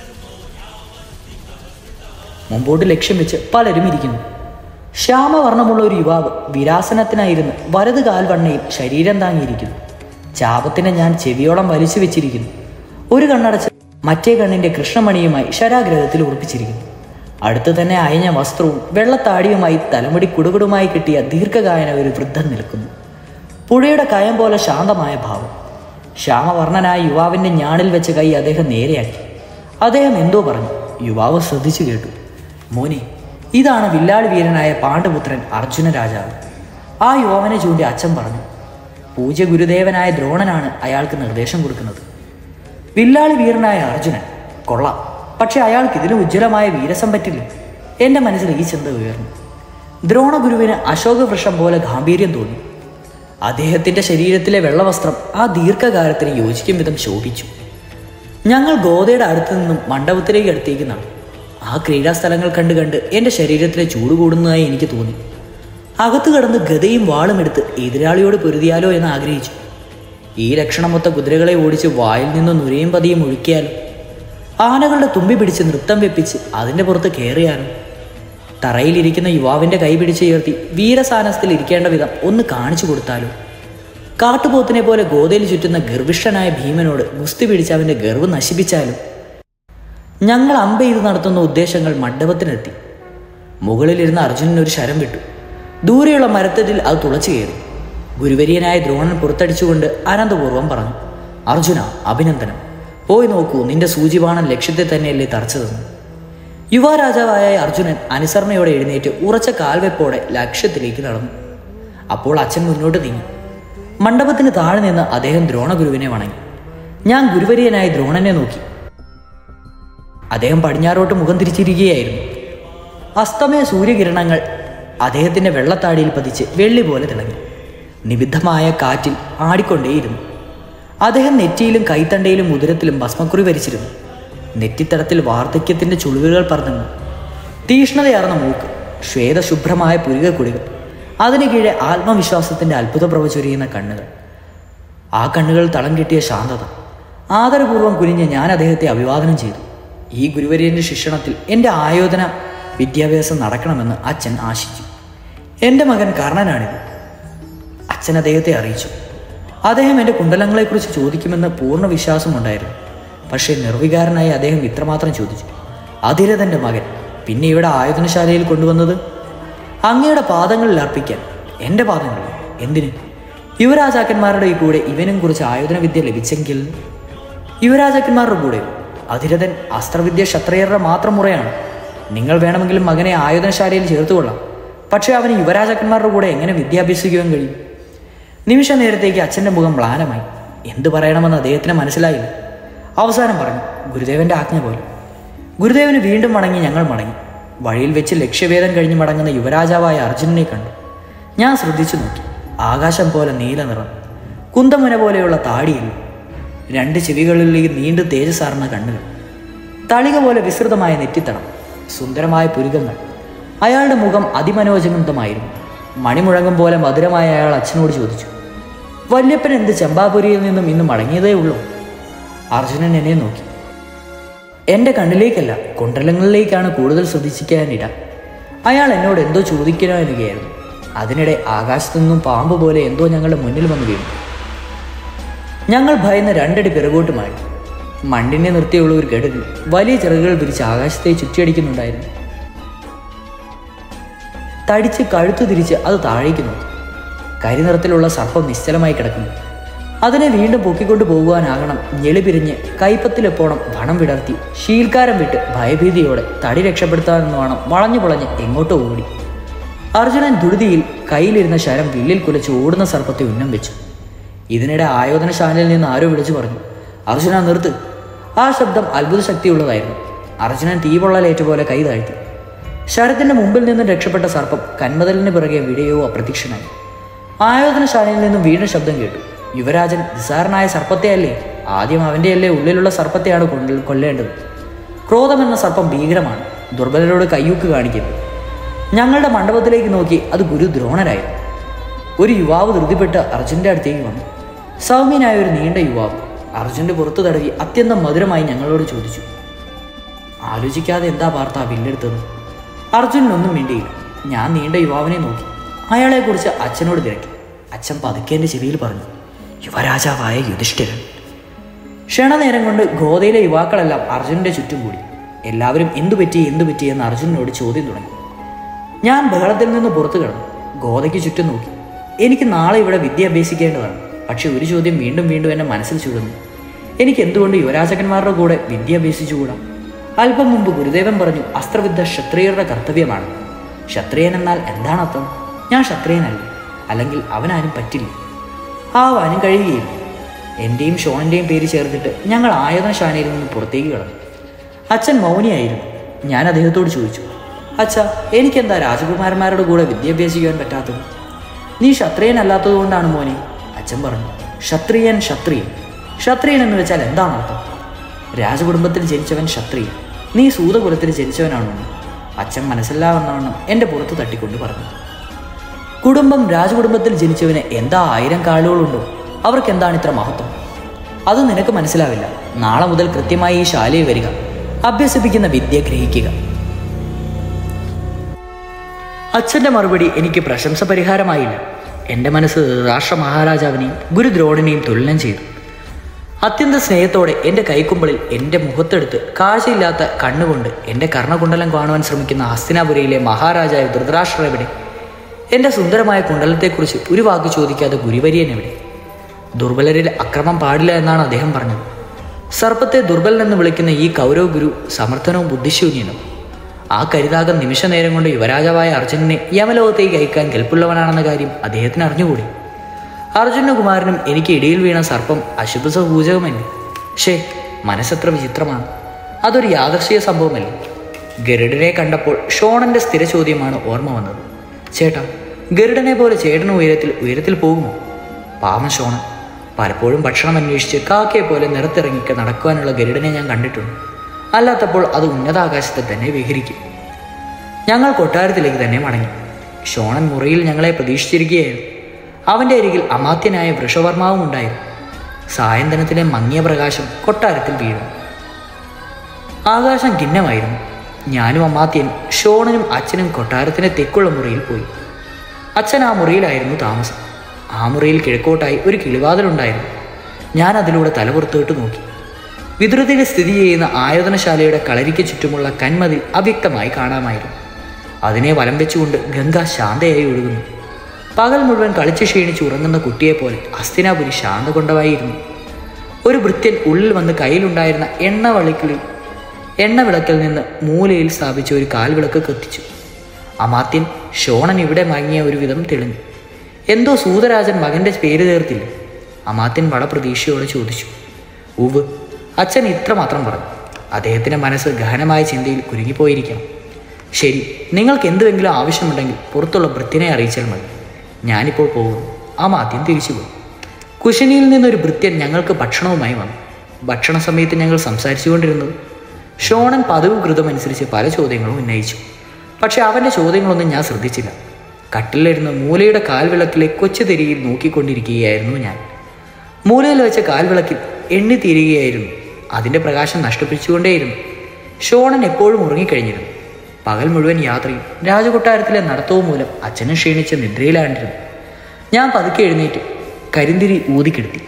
മുമ്പോട്ട് ലക്ഷ്യം വെച്ച് പലരും ഇരിക്കുന്നു ശ്യാമവർണ്ണമുള്ള ഒരു യുവാവ് വിരാസനത്തിനായിരുന്നു വലത് കാൽവണ്ണയിൽ ശരീരം താങ്ങിയിരിക്കുന്നു ചാപത്തിനെ ഞാൻ ചെവിയോളം വലിച്ചു വെച്ചിരിക്കുന്നു ഒരു കണ്ണടച്ച് മറ്റേ കണ്ണിന്റെ കൃഷ്ണമണിയുമായി ശരാഗ്രഹത്തിൽ ഉറപ്പിച്ചിരിക്കുന്നു അടുത്ത് തന്നെ അയഞ്ഞ വസ്ത്രവും വെള്ളത്താടിയുമായി തലമുടി കുടുകുടുമായി കിട്ടിയ ദീർഘകായന ഒരു വൃദ്ധൻ നിൽക്കുന്നു പുഴയുടെ കയം പോലെ ശാന്തമായ ഭാവം ശ്യാമവർണ്ണനായ യുവാവിന്റെ ഞാണിൽ വെച്ച കൈ അദ്ദേഹം നേരെയാക്കി അദ്ദേഹം എന്തോ പറഞ്ഞു യുവാവ് ശ്രദ്ധിച്ചു കേട്ടു മോനെ ഇതാണ് വില്ലാളി വീരനായ പാണ്ഡുപുത്രൻ അർജുന രാജാവ് ആ യുവാവിനെ ചൂണ്ടി അച്ഛൻ പറഞ്ഞു പൂജ്യ ഗുരുദേവനായ ദ്രോണനാണ് അയാൾക്ക് നിർദ്ദേശം കൊടുക്കുന്നത് വില്ലാളി വീരനായ അർജുനൻ കൊള്ളാം പക്ഷെ അയാൾക്ക് ഇതിലും ഉജ്ജ്വലമായ വീരസം പറ്റില്ല എൻ്റെ മനസ്സിൽ ഈ ചിന്ത ഉയർന്നു ദ്രോണഗുരുവിന് അശോകവൃക്ഷം പോലെ ഗാംഭീര്യം തോന്നി അദ്ദേഹത്തിന്റെ ശരീരത്തിലെ വെള്ളവസ്ത്രം ആ ദീർഘകാലത്തിന് യോജിക്കും വിധം ശോഭിച്ചു ഞങ്ങൾ ഗോതയുടെ അടുത്ത് നിന്നും മണ്ഡപത്തിലേക്ക് അടുത്തേക്ക് നടന്നു ആ ക്രീഡാസ്ഥലങ്ങൾ കണ്ട് കണ്ട് എൻ്റെ ശരീരത്തിലെ ചൂട് കൂടുന്നതായി എനിക്ക് തോന്നി അകത്ത് കടന്ന് ഗതയും വാളും എടുത്ത് എതിരാളിയോട് പൊരുതിയാലോ എന്ന് ആഗ്രഹിച്ചു ഈ ലക്ഷണമൊത്ത കുതിരകളെ ഓടിച്ച് വായിൽ നിന്ന് നുരയും പതിയും ഒഴുക്കിയാലോ ആനകളുടെ തുമ്പി പിടിച്ച് നൃത്തം വെപ്പിച്ച് അതിൻ്റെ പുറത്ത് കയറിയാലോ തറയിലിരിക്കുന്ന യുവാവിൻ്റെ കൈ പിടിച്ച് ഉയർത്തി വീരസാനസത്തിൽ ഇരിക്കേണ്ട വിധം ഒന്ന് കാണിച്ചു കൊടുത്താലോ കാട്ടുപോത്തിനെ പോലെ ഗോതയിൽ ചുറ്റുന്ന ഗർഭിഷ്ഠനായ ഭീമനോട് ഗുസ്തി പിടിച്ച് അവൻ്റെ ഗർവ് നശിപ്പിച്ചാലും ഞങ്ങൾ അമ്പ ചെയ്ത് നടത്തുന്ന ഉദ്ദേശങ്ങൾ മണ്ഡപത്തിനെത്തി മുകളിലിരുന്ന അർജുനൻ ഒരു ശരം വിട്ടു ദൂരെയുള്ള മരത്തറ്റിൽ അത് തുളച്ചു കയറി ഗുരുവര്യനായ ദ്രോണൻ പുറത്തടിച്ചുകൊണ്ട് ആനന്ദപൂർവ്വം പറഞ്ഞു അർജുന അഭിനന്ദനം പോയി നോക്കൂ നിന്റെ സൂചിബാണൻ ലക്ഷ്യത്തെ തന്നെയല്ലേ തറച്ചതെന്ന് യുവരാജാവായ അർജുനൻ അനുസരണയോടെ എഴുന്നേറ്റ് ഉറച്ച കാൽവെപ്പോടെ ലക്ഷ്യത്തിലേക്ക് നടന്നു അപ്പോൾ അച്ഛൻ മുന്നോട്ട് നീങ്ങി മണ്ഡപത്തിന് താഴെ നിന്ന് അദ്ദേഹം ദ്രോണഗുരുവിനെ വണങ്ങി ഞാൻ ഗുരുവര്യനായ ദ്രോണനെ നോക്കി അദ്ദേഹം പടിഞ്ഞാറോട്ട് മുഖം തിരിച്ചിരിക്കുകയായിരുന്നു അസ്തമയ സൂര്യകിരണങ്ങൾ അദ്ദേഹത്തിന്റെ വെള്ളത്താടിയിൽ പതിച്ച് വെള്ളി പോലെ തിളങ്ങി നിബിദ്ധമായ കാറ്റിൽ ആടിക്കൊണ്ടേയിരുന്നു അദ്ദേഹം നെറ്റിയിലും കൈത്തണ്ടയിലും ഉദരത്തിലും ഭസ്മക്കുറി വരിച്ചിരുന്നു നെറ്റിത്തടത്തിൽ വാർദ്ധക്യത്തിന്റെ ചുളിവുകൾ പറന്നു തീഷ്ണതയാർന്ന മൂക്ക് ശ്വേതശുഭ്രമായ പുരികക്കുടികൾ അതിന് കീഴെ ആത്മവിശ്വാസത്തിന്റെ അത്ഭുത പ്രഭ ചൊരിയുന്ന കണ്ണുകൾ ആ കണ്ണുകൾ തളം കെട്ടിയ ശാന്തത ആദരപൂർവ്വം കുനിഞ്ഞ് ഞാൻ അദ്ദേഹത്തെ അഭിവാദനം ചെയ്തു ഈ ഗുരുവര്യന്റെ ശിക്ഷണത്തിൽ എൻ്റെ ആയോധന വിദ്യാഭ്യാസം നടക്കണമെന്ന് അച്ഛൻ ആശിച്ചു എൻ്റെ മകൻ കർണനാണിത് അച്ഛൻ അദ്ദേഹത്തെ അറിയിച്ചു അദ്ദേഹം എൻ്റെ കുണ്ടലങ്ങളെക്കുറിച്ച് ചോദിക്കുമെന്ന് പൂർണ്ണ വിശ്വാസമുണ്ടായിരുന്നു പക്ഷേ നിർവികാരനായി അദ്ദേഹം ഇത്രമാത്രം ചോദിച്ചു അതിരഥൻ്റെ മകൻ പിന്നെ ഇവിടെ ആയുധനശാലയിൽ കൊണ്ടുവന്നത് അങ്ങയുടെ പാദങ്ങളിൽ അർപ്പിക്കാൻ എൻ്റെ പാദങ്ങളിൽ എന്തിന് യുവരാജാക്കന്മാരുടെ ഈ കൂടെ ഇവനും കുറിച്ച് ആയോധന വിദ്യ ലഭിച്ചെങ്കിൽ യുവരാജാക്കന്മാരുടെ കൂടെ അതിരഥൻ അസ്ത്രവിദ്യ ക്ഷത്രിയരുടെ മാത്രം മുറയാണ് നിങ്ങൾ വേണമെങ്കിലും മകനെ ആയുധനശാലയിൽ ചേർത്തുകൊള്ളാം പക്ഷേ അവന് യുവരാജാക്കന്മാരുടെ കൂടെ എങ്ങനെ വിദ്യ അഭ്യസിക്കുവാൻ കഴിയും നിമിഷ നേരത്തേക്ക് അച്ഛൻ്റെ മുഖം മ്ലാനമായി എന്തു പറയണമെന്ന് അദ്ദേഹത്തിന് മനസ്സിലായില്ല അവസാനം പറഞ്ഞു ഗുരുദേവന്റെ ആജ്ഞ പോലെ ഗുരുദേവന് വീണ്ടും മടങ്ങി ഞങ്ങൾ മടങ്ങി വഴിയിൽ വെച്ച് ലക്ഷ്യഭേദം കഴിഞ്ഞ് മടങ്ങുന്ന യുവരാജാവായ അർജുനനെ കണ്ടു ഞാൻ ശ്രദ്ധിച്ചു നോക്കി ആകാശം പോലെ നീല നിറം കുന്തമുന പോലെയുള്ള താടിയിൽ രണ്ട് ചെവികളിലേക്ക് നീണ്ടു തേജസാർന്ന കണ്ണുകൾ തളിക പോലെ വിസ്തൃതമായ നെറ്റിത്തടം സുന്ദരമായ പുരുകങ്ങൾ അയാളുടെ മുഖം അതിമനോജനന്തമായിരുന്നു മണിമുഴങ്ങും പോലെ മധുരമായ അയാൾ അച്ഛനോട് ചോദിച്ചു വല്യപ്പൻ എന്ത് ചമ്പാപുരിയിൽ നിന്നും ഇന്ന് മടങ്ങിയതേ ഉള്ളൂ അർജുനൻ എന്നെ നോക്കി എൻ്റെ കണ്ണിലേക്കല്ല കുണ്ടലങ്ങളിലേക്കാണ് കൂടുതൽ ശ്രദ്ധിച്ചിക്കാനിട അയാൾ എന്നോട് എന്തോ ചോദിക്കണമെന്നുകയായിരുന്നു അതിനിടെ ആകാശത്തു നിന്നും പാമ്പ് പോലെ എന്തോ ഞങ്ങളുടെ മുന്നിൽ വന്ന് വീണു ഞങ്ങൾ ഭയന്ന് രണ്ടടി പിറകോട്ട് മാറി മണ്ണിനെ നിർത്തിയുള്ള ഒരു ഗഡുകൾ വലിയ ചിറകുകൾ പിരിച്ച് ആകാശത്തെ ചുറ്റിയടിക്കുന്നുണ്ടായിരുന്നു തടിച്ച് കഴുത്തു തിരിച്ച് അത് താഴേക്ക് നോക്കി കരിനിറത്തിലുള്ള സർപ്പം നിശ്ചലമായി കിടക്കുന്നു അതിനെ വീണ്ടും പൊക്കിക്കൊണ്ടു പോകുവാനാകണം ഞെളി പിരിഞ്ഞ് കൈപ്പത്തിലെപ്പോണം വണം വിടർത്തി ശീൽക്കാരം വിട്ട് ഭയഭീതിയോടെ തടി രക്ഷപ്പെടുത്താമെന്ന് വേണം വളഞ്ഞു പൊളഞ്ഞ് എങ്ങോട്ടോ ഓടി അർജുനൻ ധുടുതിയിൽ കയ്യിലിരുന്ന ശരം വില്ലിൽ കുലച്ച് ഓടുന്ന സർപ്പത്തെ ഉന്നം വെച്ചു ഇതിനിടെ ആയോധനശാലയിൽ നിന്ന് ആരോ വിളിച്ചു പറഞ്ഞു അർജുന നിർത്ത് ആ ശബ്ദം അത്ഭുത ശക്തിയുള്ളതായിരുന്നു അർജുനൻ തീപൊള്ളലേറ്റ പോലെ കൈ താഴ്ത്തി ശരത്തിന്റെ മുമ്പിൽ നിന്നും രക്ഷപ്പെട്ട സർപ്പം കന്മതലിന് പിറകെ വിടയോ അപ്രത്യക്ഷനായി ആയോധനശാലയിൽ നിന്നും വീണ്ടും ശബ്ദം കേട്ടു യുവരാജൻ നിസാരനായ സർപ്പത്തെയല്ലേ ആദ്യം അവൻ്റെയല്ലേ ഉള്ളിലുള്ള സർപ്പത്തെയാണ് കൊണ്ട- കൊല്ലേണ്ടത് ക്രോധമെന്ന സർപ്പം ഭീകരമാണ് ദുർബലരോട് കയ്യൂക്ക് കാണിക്കുന്നു ഞങ്ങളുടെ മണ്ഡപത്തിലേക്ക് നോക്കി അത് ഗുരു ദ്രോണരായിരുന്നു ഒരു യുവാവ് ധൃതിപ്പെട്ട് അർജുൻ്റെ അടുത്തേക്ക് വന്നു സൗമ്യനായ ഒരു നീണ്ട യുവാവ് അർജുൻ്റെ പുറത്തു തടവി അത്യന്തം മധുരമായി ഞങ്ങളോട് ചോദിച്ചു ആലോചിക്കാതെ എന്താ പാർത്ത വില്ലെടുത്തത് അർജുനൊന്നും മിണ്ടിയില്ല ഞാൻ നീണ്ട യുവാവിനെ നോക്കി അയാളെക്കുറിച്ച് അച്ഛനോട് തിരക്കി അച്ഛൻ പതുക്കെ എൻ്റെ ചെവിയിൽ പറഞ്ഞു യുവരാജാവായ യുധിഷ്ഠിരൻ ക്ഷണനേരം കൊണ്ട് ഗോതയിലെ യുവാക്കളെല്ലാം അർജുനന്റെ ചുറ്റും കൂടി എല്ലാവരും എന്തു പറ്റി എന്തു പറ്റി എന്ന് അർജുനനോട് ചോദ്യം തുടങ്ങി ഞാൻ ബഹളത്തിൽ നിന്ന് പുറത്തു കിടന്നു ഗോതയ്ക്ക് ചുറ്റും നോക്കി എനിക്ക് നാളെ ഇവിടെ വിദ്യ അഭ്യസിക്കേണ്ടതാണ് പക്ഷെ ഒരു ചോദ്യം വീണ്ടും വീണ്ടും എന്നെ മനസ്സിൽ ചുടുന്നു എനിക്ക് എന്തുകൊണ്ട് യുവരാജകന്മാരുടെ കൂടെ വിദ്യ അഭ്യസിച്ചുകൂടാ അല്പം മുമ്പ് ഗുരുദേവൻ പറഞ്ഞു അസ്ത്രവിദ്യ ക്ഷത്രിയരുടെ കർത്തവ്യമാണ് ക്ഷത്രിയൻ എന്നാൽ എന്താണ് അർത്ഥം ഞാൻ ക്ഷത്രിയനല്ല അല്ലെങ്കിൽ അവനാരും പറ്റില്ല ആവാനും കഴിയുകയില്ല എൻ്റെയും ഷോണിൻ്റെയും പേര് ചേർത്തിട്ട് ഞങ്ങൾ ആയോധനശാലയിൽ നിന്ന് പുറത്തേക്ക് കിടന്നു അച്ഛൻ മൗനിയായിരുന്നു ഞാൻ അദ്ദേഹത്തോട് ചോദിച്ചു അച്ഛ എനിക്കെന്താ രാജകുമാരന്മാരുടെ കൂടെ വിദ്യാഭ്യാസിക്കാൻ പറ്റാത്തത് നീ ക്ഷത്രിയനല്ലാത്തത് കൊണ്ടാണ് മോനെ അച്ഛൻ പറഞ്ഞു ക്ഷത്രിയൻ ക്ഷത്രിയൻ ക്ഷത്രിയൻ എന്ന് വെച്ചാൽ എന്താണ് അർത്ഥം രാജകുടുംബത്തിൽ ജനിച്ചവൻ ക്ഷത്രിയൻ നീ സൂതകുലത്തിൽ ജനിച്ചവനാണോ അച്ഛൻ മനസ്സിലാവുന്നവണ്ണം എൻ്റെ പുറത്ത് തട്ടിക്കൊണ്ട് പറഞ്ഞു കുടുംബം രാജകുടുംബത്തിൽ ജനിച്ചവന് എന്താ ആയിരം കാളുകളുണ്ടോ അവർക്ക് എന്താണ് ഇത്ര മഹത്വം അത് നിനക്ക് മനസ്സിലാവില്ല നാളെ മുതൽ കൃത്യമായി ഈ ശാലയിൽ വരിക അഭ്യസിപ്പിക്കുന്ന വിദ്യ ഗ്രഹിക്കുക അച്ഛൻ്റെ മറുപടി എനിക്ക് പ്രശംസ പരിഹാരമായില്ല എൻ്റെ മനസ്സ് രാഷ്ട്ര മഹാരാജാവിനെയും ഗുരുദ്രോണിനെയും തുലനം ചെയ്തു അത്യന്ത സ്നേഹത്തോടെ എൻ്റെ കൈക്കുമ്പിളിൽ എൻ്റെ മുഖത്തെടുത്ത് കാഴ്ചയില്ലാത്ത കണ്ണുകൊണ്ട് എൻ്റെ കർണകുണ്ടലം കാണുവാൻ ശ്രമിക്കുന്ന ഹസ്തിനാപുരയിലെ മഹാരാജാവ് ധൃതരാഷ്ട്ര എവിടെ എൻ്റെ സുന്ദരമായ കുണ്ടലത്തെക്കുറിച്ച് ഒരു വാക്ക് ചോദിക്കാതെ ഗുരുവര്യൻ എവിടെ ദുർബലരിൽ അക്രമം പാടില്ല എന്നാണ് അദ്ദേഹം പറഞ്ഞത് സർപ്പത്തെ ദുർബലൻ എന്ന് വിളിക്കുന്ന ഈ കൗരവ ഗുരു സമർത്ഥനവും ബുദ്ധിശൂന്യനും ആ കരുതാകം നിമിഷ നേരം കൊണ്ട് യുവരാജാവായ അർജുനനെ യമലോകത്തേക്ക് അയക്കാൻ കെൽപ്പുള്ളവനാണെന്ന കാര്യം അദ്ദേഹത്തിന് അറിഞ്ഞുകൂടി അർജുനകുമാരനും എനിക്ക് ഇടയിൽ വീണ സർപ്പം അശുഭ സൂചകമല്ലേ ഷേ മനസ്സെത്ര വിചിത്രമാണ് അതൊരു യാദർശിക സംഭവമല്ലേ ഗരുഡനെ കണ്ടപ്പോൾ ഷോണന്റെ സ്ഥിര ചോദ്യമാണ് ഓർമ്മ വന്നത് ചേട്ടാ ഗരുഡനെ പോലെ ചേട്ടന് ഉയരത്തിൽ ഉയരത്തിൽ പോകുമോ പാവം ഷോണൻ പലപ്പോഴും ഭക്ഷണം അന്വേഷിച്ച് കാക്കയെ പോലെ നിറത്തിറങ്ങിക്ക് നടക്കുവാനുള്ള ഗരുഡനെ ഞാൻ കണ്ടിട്ടുണ്ട് അല്ലാത്തപ്പോൾ അത് ഉന്നതാകാശത്തിൽ തന്നെ വിഹരിക്കും ഞങ്ങൾ കൊട്ടാരത്തിലേക്ക് തന്നെ മടങ്ങി ഷോണൻ മുറിയിൽ ഞങ്ങളെ പ്രതീക്ഷിച്ചിരിക്കുകയായിരുന്നു അവൻ്റെ അരികിൽ അമാത്യനായ വൃഷവർമാവും ഉണ്ടായിരുന്നു സായന്തനത്തിലെ മങ്ങിയ പ്രകാശം കൊട്ടാരത്തിൽ വീഴും ആകാശം ഖിന്നമായിരുന്നു ഞാനും അമ്മാത്യൻ ഷോണനും അച്ഛനും കൊട്ടാരത്തിന് തെക്കുള്ള മുറിയിൽ പോയി അച്ഛൻ ആ മുറിയിലായിരുന്നു താമസം ആ മുറിയിൽ കിഴക്കോട്ടായി ഒരു കിളിവാതിലുണ്ടായിരുന്നു ഞാൻ അതിലൂടെ തലപുറത്തോട്ട് നോക്കി വിദ്രുതിയിൽ സ്ഥിതി ചെയ്യുന്ന ആയോധനശാലയുടെ കളരിക്ക് ചുറ്റുമുള്ള കന്മതിൽ അവ്യക്തമായി കാണാമായിരുന്നു അതിനെ വലം വെച്ചുകൊണ്ട് ഗംഗ ശാന്തയായി ഒഴുകുന്നു പകൽ മുഴുവൻ കളിച്ച് ക്ഷീണിച്ച് ഉറങ്ങുന്ന കുട്ടിയെപ്പോലെ അസ്ഥിനാപുരി ശാന്ത കൊണ്ടവായിരുന്നു ഒരു ഭൃത്യൻ ഉള്ളിൽ വന്ന് കയ്യിലുണ്ടായിരുന്ന എണ്ണ വളിക്കുള്ളിൽ എണ്ണ വിളക്കിൽ നിന്ന് മൂലയിൽ സ്ഥാപിച്ച ഒരു കാൽവിളക്ക് കത്തിച്ചു അമാത്യൻ ഷോണൻ ഇവിടെ മങ്ങിയ ഒരു വിധം തെളിഞ്ഞു എന്തോ സൂതരാജൻ മകന്റെ പേര് ചേർത്തില്ല അമാത്യൻ വള പ്രതീക്ഷയോടെ ചോദിച്ചു ഉവ് അച്ഛൻ ഇത്രമാത്രം പറഞ്ഞു അദ്ദേഹത്തിൻ്റെ മനസ്സ് ഗഹനമായ ചിന്തയിൽ കുരുങ്ങിപ്പോയിരിക്കണം ശരി നിങ്ങൾക്ക് എന്തുവെങ്കിലും ആവശ്യമുണ്ടെങ്കിൽ പുറത്തുള്ള ഭൃത്യനെ അറിയിച്ചാൽ മതി ഞാനിപ്പോൾ പോകുന്നു അമാത്യൻ തിരിച്ചു പോയി കുശനിയിൽ നിന്നൊരു ഭൃത്യൻ ഞങ്ങൾക്ക് ഭക്ഷണവുമായി വന്നു ഭക്ഷണ സമയത്ത് ഞങ്ങൾ സംസാരിച്ചുകൊണ്ടിരുന്നത് ഷോണൻ പതിവ് കൃതമനുസരിച്ച് പല ചോദ്യങ്ങളും ഉന്നയിച്ചു പക്ഷെ അവൻ്റെ ചോദ്യങ്ങളൊന്നും ഞാൻ ശ്രദ്ധിച്ചില്ല കട്ടിലിരുന്ന് മൂലയുടെ കാൽവിളക്കിലെ കൊച്ചു തിരിയിൽ നോക്കിക്കൊണ്ടിരിക്കുകയായിരുന്നു ഞാൻ മൂലയിൽ വെച്ച കാൽവിളക്കിൽ എണ്ണി തീരുകയായിരുന്നു അതിൻ്റെ പ്രകാശം നഷ്ടപ്പിച്ചുകൊണ്ടേയിരുന്നു ഷോണൻ എപ്പോഴും ഉറങ്ങിക്കഴിഞ്ഞിരുന്നു പകൽ മുഴുവൻ യാത്രയും രാജകൊട്ടാരത്തിലെ നടത്തവും മൂലം അച്ഛനെ ക്ഷീണിച്ച് നിദ്രയിലാണ്ടിരുന്നു ഞാൻ പതുക്കെ എഴുന്നേറ്റ് കരിന്തിരി ഊതിക്കെടുത്തി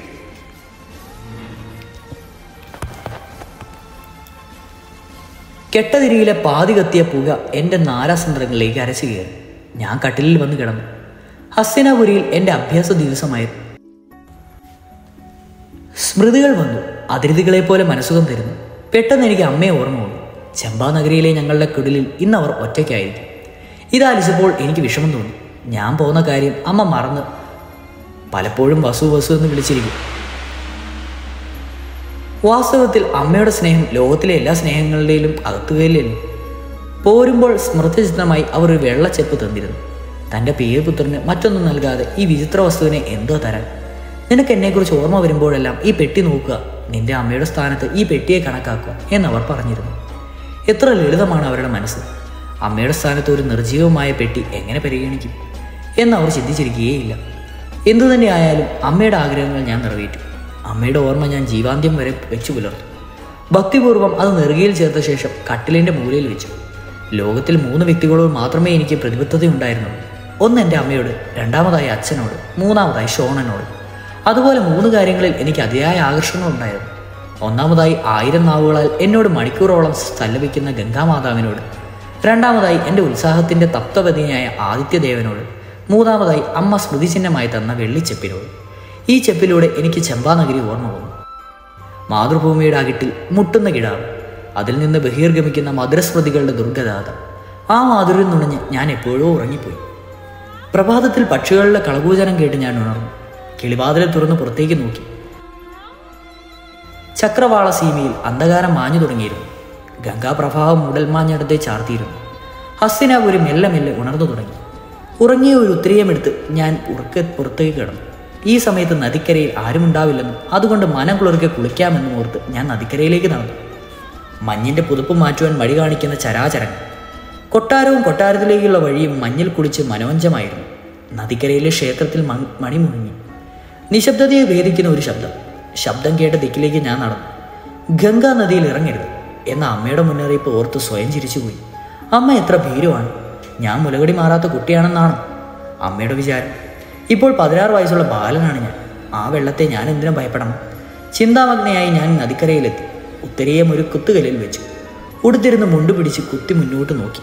കെട്ടതിരിയിലെ പാതി കത്തിയ പുക എൻ്റെ നാരാസന്ദ്രങ്ങളിലേക്ക് അരച്ചു കയറി ഞാൻ കട്ടിലിൽ വന്ന് കിടന്നു ഹസ്തിനാപുരിയിൽ എൻ്റെ അഭ്യാസ ദിവസമായിരുന്നു സ്മൃതികൾ വന്നു അതിഥികളെ പോലെ മനസ്സുഖം തരുന്നു പെട്ടെന്ന് എനിക്ക് അമ്മയെ ഓർമ്മ വന്നു ചെമ്പാ നഗരിയിലെ ഞങ്ങളുടെ കുടിലിൽ ഇന്ന് അവർ ഒറ്റയ്ക്കായിരിക്കും ഇതാലിച്ചപ്പോൾ എനിക്ക് വിഷമം തോന്നി ഞാൻ പോകുന്ന കാര്യം അമ്മ മറന്ന് പലപ്പോഴും വസു വസു എന്ന് വിളിച്ചിരിക്കും വാസ്തവത്തിൽ അമ്മയുടെ സ്നേഹം ലോകത്തിലെ എല്ലാ സ്നേഹങ്ങളുടെയും അകത്തുകയില്ലല്ലോ പോരുമ്പോൾ സ്മൃതിചിത്രമായി അവർ ഒരു വെള്ളച്ചെപ്പ് തന്നിരുന്നു തൻ്റെ പ്രിയപുത്രന് മറ്റൊന്നും നൽകാതെ ഈ വിചിത്ര വസ്തുവിനെ എന്തോ തരാൻ നിനക്ക് എന്നെക്കുറിച്ച് ഓർമ്മ വരുമ്പോഴെല്ലാം ഈ പെട്ടി നോക്കുക നിന്റെ അമ്മയുടെ സ്ഥാനത്ത് ഈ പെട്ടിയെ കണക്കാക്കുക എന്നവർ പറഞ്ഞിരുന്നു എത്ര ലളിതമാണ് അവരുടെ മനസ്സ് അമ്മയുടെ സ്ഥാനത്ത് ഒരു നിർജീവമായ പെട്ടി എങ്ങനെ പരിഗണിക്കും എന്നവർ ചിന്തിച്ചിരിക്കുകയേയില്ല എന്തു തന്നെ ആയാലും അമ്മയുടെ ആഗ്രഹങ്ങൾ ഞാൻ നിറവേറ്റും അമ്മയുടെ ഓർമ്മ ഞാൻ ജീവാന്ത്യം വരെ വെച്ചു പുലർത്തും ഭക്തിപൂർവ്വം അത് നെറുകയിൽ ചേർത്ത ശേഷം കട്ടിലിൻ്റെ മൂലയിൽ വെച്ചു ലോകത്തിൽ മൂന്ന് വ്യക്തികളോട് മാത്രമേ എനിക്ക് പ്രതിബദ്ധതയുണ്ടായിരുന്നുള്ളൂ ഒന്ന് എൻ്റെ അമ്മയോട് രണ്ടാമതായി അച്ഛനോട് മൂന്നാമതായി ഷോണനോട് അതുപോലെ മൂന്ന് കാര്യങ്ങളിൽ എനിക്ക് അതിയായ ആകർഷണമുണ്ടായിരുന്നു ഒന്നാമതായി ആയിരം നാവുകളാൽ എന്നോട് മണിക്കൂറോളം സ്ഥലപിക്കുന്ന ഗംഗാമാതാവിനോട് രണ്ടാമതായി എൻ്റെ ഉത്സാഹത്തിൻ്റെ തപ്തപതിയായ ആദിത്യദേവനോട് മൂന്നാമതായി അമ്മ സ്മൃതിചിഹ്നമായി തന്ന വെള്ളിച്ചെപ്പിനോട് ഈ ചെപ്പിലൂടെ എനിക്ക് ചെമ്പാനഗരി ഓർമ്മ വന്നു മാതൃഭൂമിയുടെ അകിട്ടിൽ മുട്ടുന്ന കിടാവ് അതിൽ നിന്ന് ബഹിർഗമിക്കുന്ന മധുരസ്മൃതികളുടെ ദുർഗദാതം ആ മാധുര്യം നുണഞ്ഞ് ഞാൻ എപ്പോഴോ ഉറങ്ങിപ്പോയി പ്രഭാതത്തിൽ പക്ഷികളുടെ കളകൂചനം കേട്ട് ഞാൻ ഉണർന്നു കിളിവാതിലെ തുറന്ന് പുറത്തേക്ക് നോക്കി ചക്രവാള സീമയിൽ അന്ധകാരം മാഞ്ഞു തുടങ്ങിയിരുന്നു ഗംഗാപ്രഭാവം മുടൽമാഞ്ഞിടത്തെ ചാർത്തിയിരുന്നു ഹസ്തിനാപുരി മെല്ലെ മെല്ലെ ഉണർന്നു തുടങ്ങി ഉറങ്ങിയ ഒരു ഉത്തരീയമെടുത്ത് ഞാൻ ഉറക്കെ പുറത്തേക്ക് കിടന്നു ഈ സമയത്ത് നദിക്കരയിൽ ആരുമുണ്ടാവില്ലെന്നും അതുകൊണ്ട് മനം കുളിർക്കെ കുളിക്കാമെന്നും ഓർത്ത് ഞാൻ നദിക്കരയിലേക്ക് നടന്നു മഞ്ഞിന്റെ പുതുപ്പ് മാറ്റുവാൻ വഴി കാണിക്കുന്ന ചരാചരങ്ങൾ കൊട്ടാരവും കൊട്ടാരത്തിലേക്കുള്ള വഴിയും മഞ്ഞിൽ കുളിച്ച് മനോഞ്ചമായിരുന്നു നദിക്കരയിലെ ക്ഷേത്രത്തിൽ മ- മണി മുഴങ്ങി നിശബ്ദതയെ ഭേദിക്കുന്ന ഒരു ശബ്ദം ശബ്ദം കേട്ട ദിക്കിലേക്ക് ഞാൻ നടന്നു ഗംഗാ നദിയിൽ ഇറങ്ങരുത് എന്ന അമ്മയുടെ മുന്നറിയിപ്പ് ഓർത്ത് സ്വയം ചിരിച്ചുപോയി അമ്മ എത്ര ഭീരുവാണ് ഞാൻ മുലകടി മാറാത്ത കുട്ടിയാണെന്നാണ് അമ്മയുടെ വിചാരം ഇപ്പോൾ പതിനാറ് വയസ്സുള്ള ബാലനാണ് ഞാൻ ആ വെള്ളത്തെ ഞാൻ എന്തിനും ഭയപ്പെടണം ചിന്താമഗ്നയായി ഞാൻ നദിക്കരയിലെത്തി ഉത്തരീയം ഒരു കുത്തുകലിൽ വെച്ചു ഉടുത്തിരുന്ന് മുണ്ടു പിടിച്ച് കുത്തി മുന്നോട്ട് നോക്കി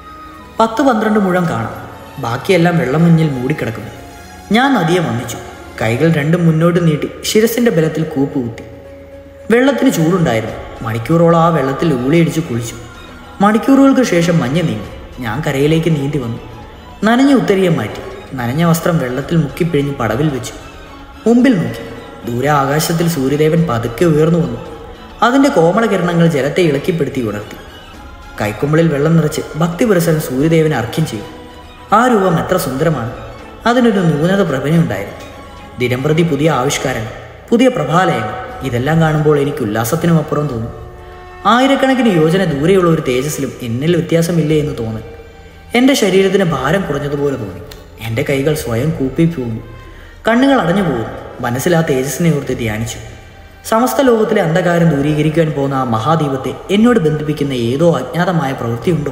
പത്ത് പന്ത്രണ്ട് മുഴം കാണാം ബാക്കിയെല്ലാം വെള്ളം മുന്നിൽ മൂടിക്കിടക്കുന്നു ഞാൻ നദിയെ വന്നിച്ചു കൈകൾ രണ്ടും മുന്നോട്ട് നീട്ടി ശിരസിന്റെ ബലത്തിൽ കൂപ്പ് കുത്തി വെള്ളത്തിന് ചൂടുണ്ടായിരുന്നു മണിക്കൂറോളം ആ വെള്ളത്തിൽ ഊളിയടിച്ച് കുളിച്ചു മണിക്കൂറുകൾക്ക് ശേഷം മഞ്ഞ് നീങ്ങി ഞാൻ കരയിലേക്ക് നീന്തി വന്നു നനഞ്ഞ ഉത്തരീയം മാറ്റി നനഞ്ഞ വസ്ത്രം വെള്ളത്തിൽ മുക്കിപ്പിഴിഞ്ഞ് പടവിൽ വെച്ചു മുമ്പിൽ നോക്കി ദൂരെ ആകാശത്തിൽ സൂര്യദേവൻ പതുക്കെ ഉയർന്നു വന്നു അതിൻ്റെ കോമളകിരണങ്ങൾ ജലത്തെ ഇളക്കിപ്പെടുത്തി ഉണർത്തി കൈക്കുമ്പിളിൽ വെള്ളം നിറച്ച് ഭക്തിപുരസരൻ സൂര്യദേവനെ അർഘ്യം ചെയ്തു ആ രൂപം എത്ര സുന്ദരമാണ് അതിനൊരു നൂനത പ്രഭനയുണ്ടായിരുന്നു ദിനംപ്രതി പുതിയ ആവിഷ്കാരങ്ങൾ പുതിയ പ്രഭാലയങ്ങൾ ഇതെല്ലാം കാണുമ്പോൾ എനിക്ക് ഉല്ലാസത്തിനും അപ്പുറം തോന്നും ആയിരക്കണക്കിന് യോജന ദൂരെയുള്ള ഒരു തേജസ്സിലും എന്നിൽ വ്യത്യാസമില്ലേ എന്ന് തോന്നി എൻ്റെ ശരീരത്തിന് ഭാരം കുറഞ്ഞതുപോലെ തോന്നി എൻ്റെ കൈകൾ സ്വയം കൂപ്പി പോകുന്നു കണ്ണുകൾ അടഞ്ഞു പോകുന്നു മനസ്സിൽ ആ തേജസ്സിനെ ഓർത്ത് ധ്യാനിച്ചു സമസ്ത ലോകത്തിലെ അന്ധകാരം ദൂരീകരിക്കാൻ പോകുന്ന ആ മഹാദീപത്തെ എന്നോട് ബന്ധിപ്പിക്കുന്ന ഏതോ അജ്ഞാതമായ പ്രവൃത്തിയുണ്ടോ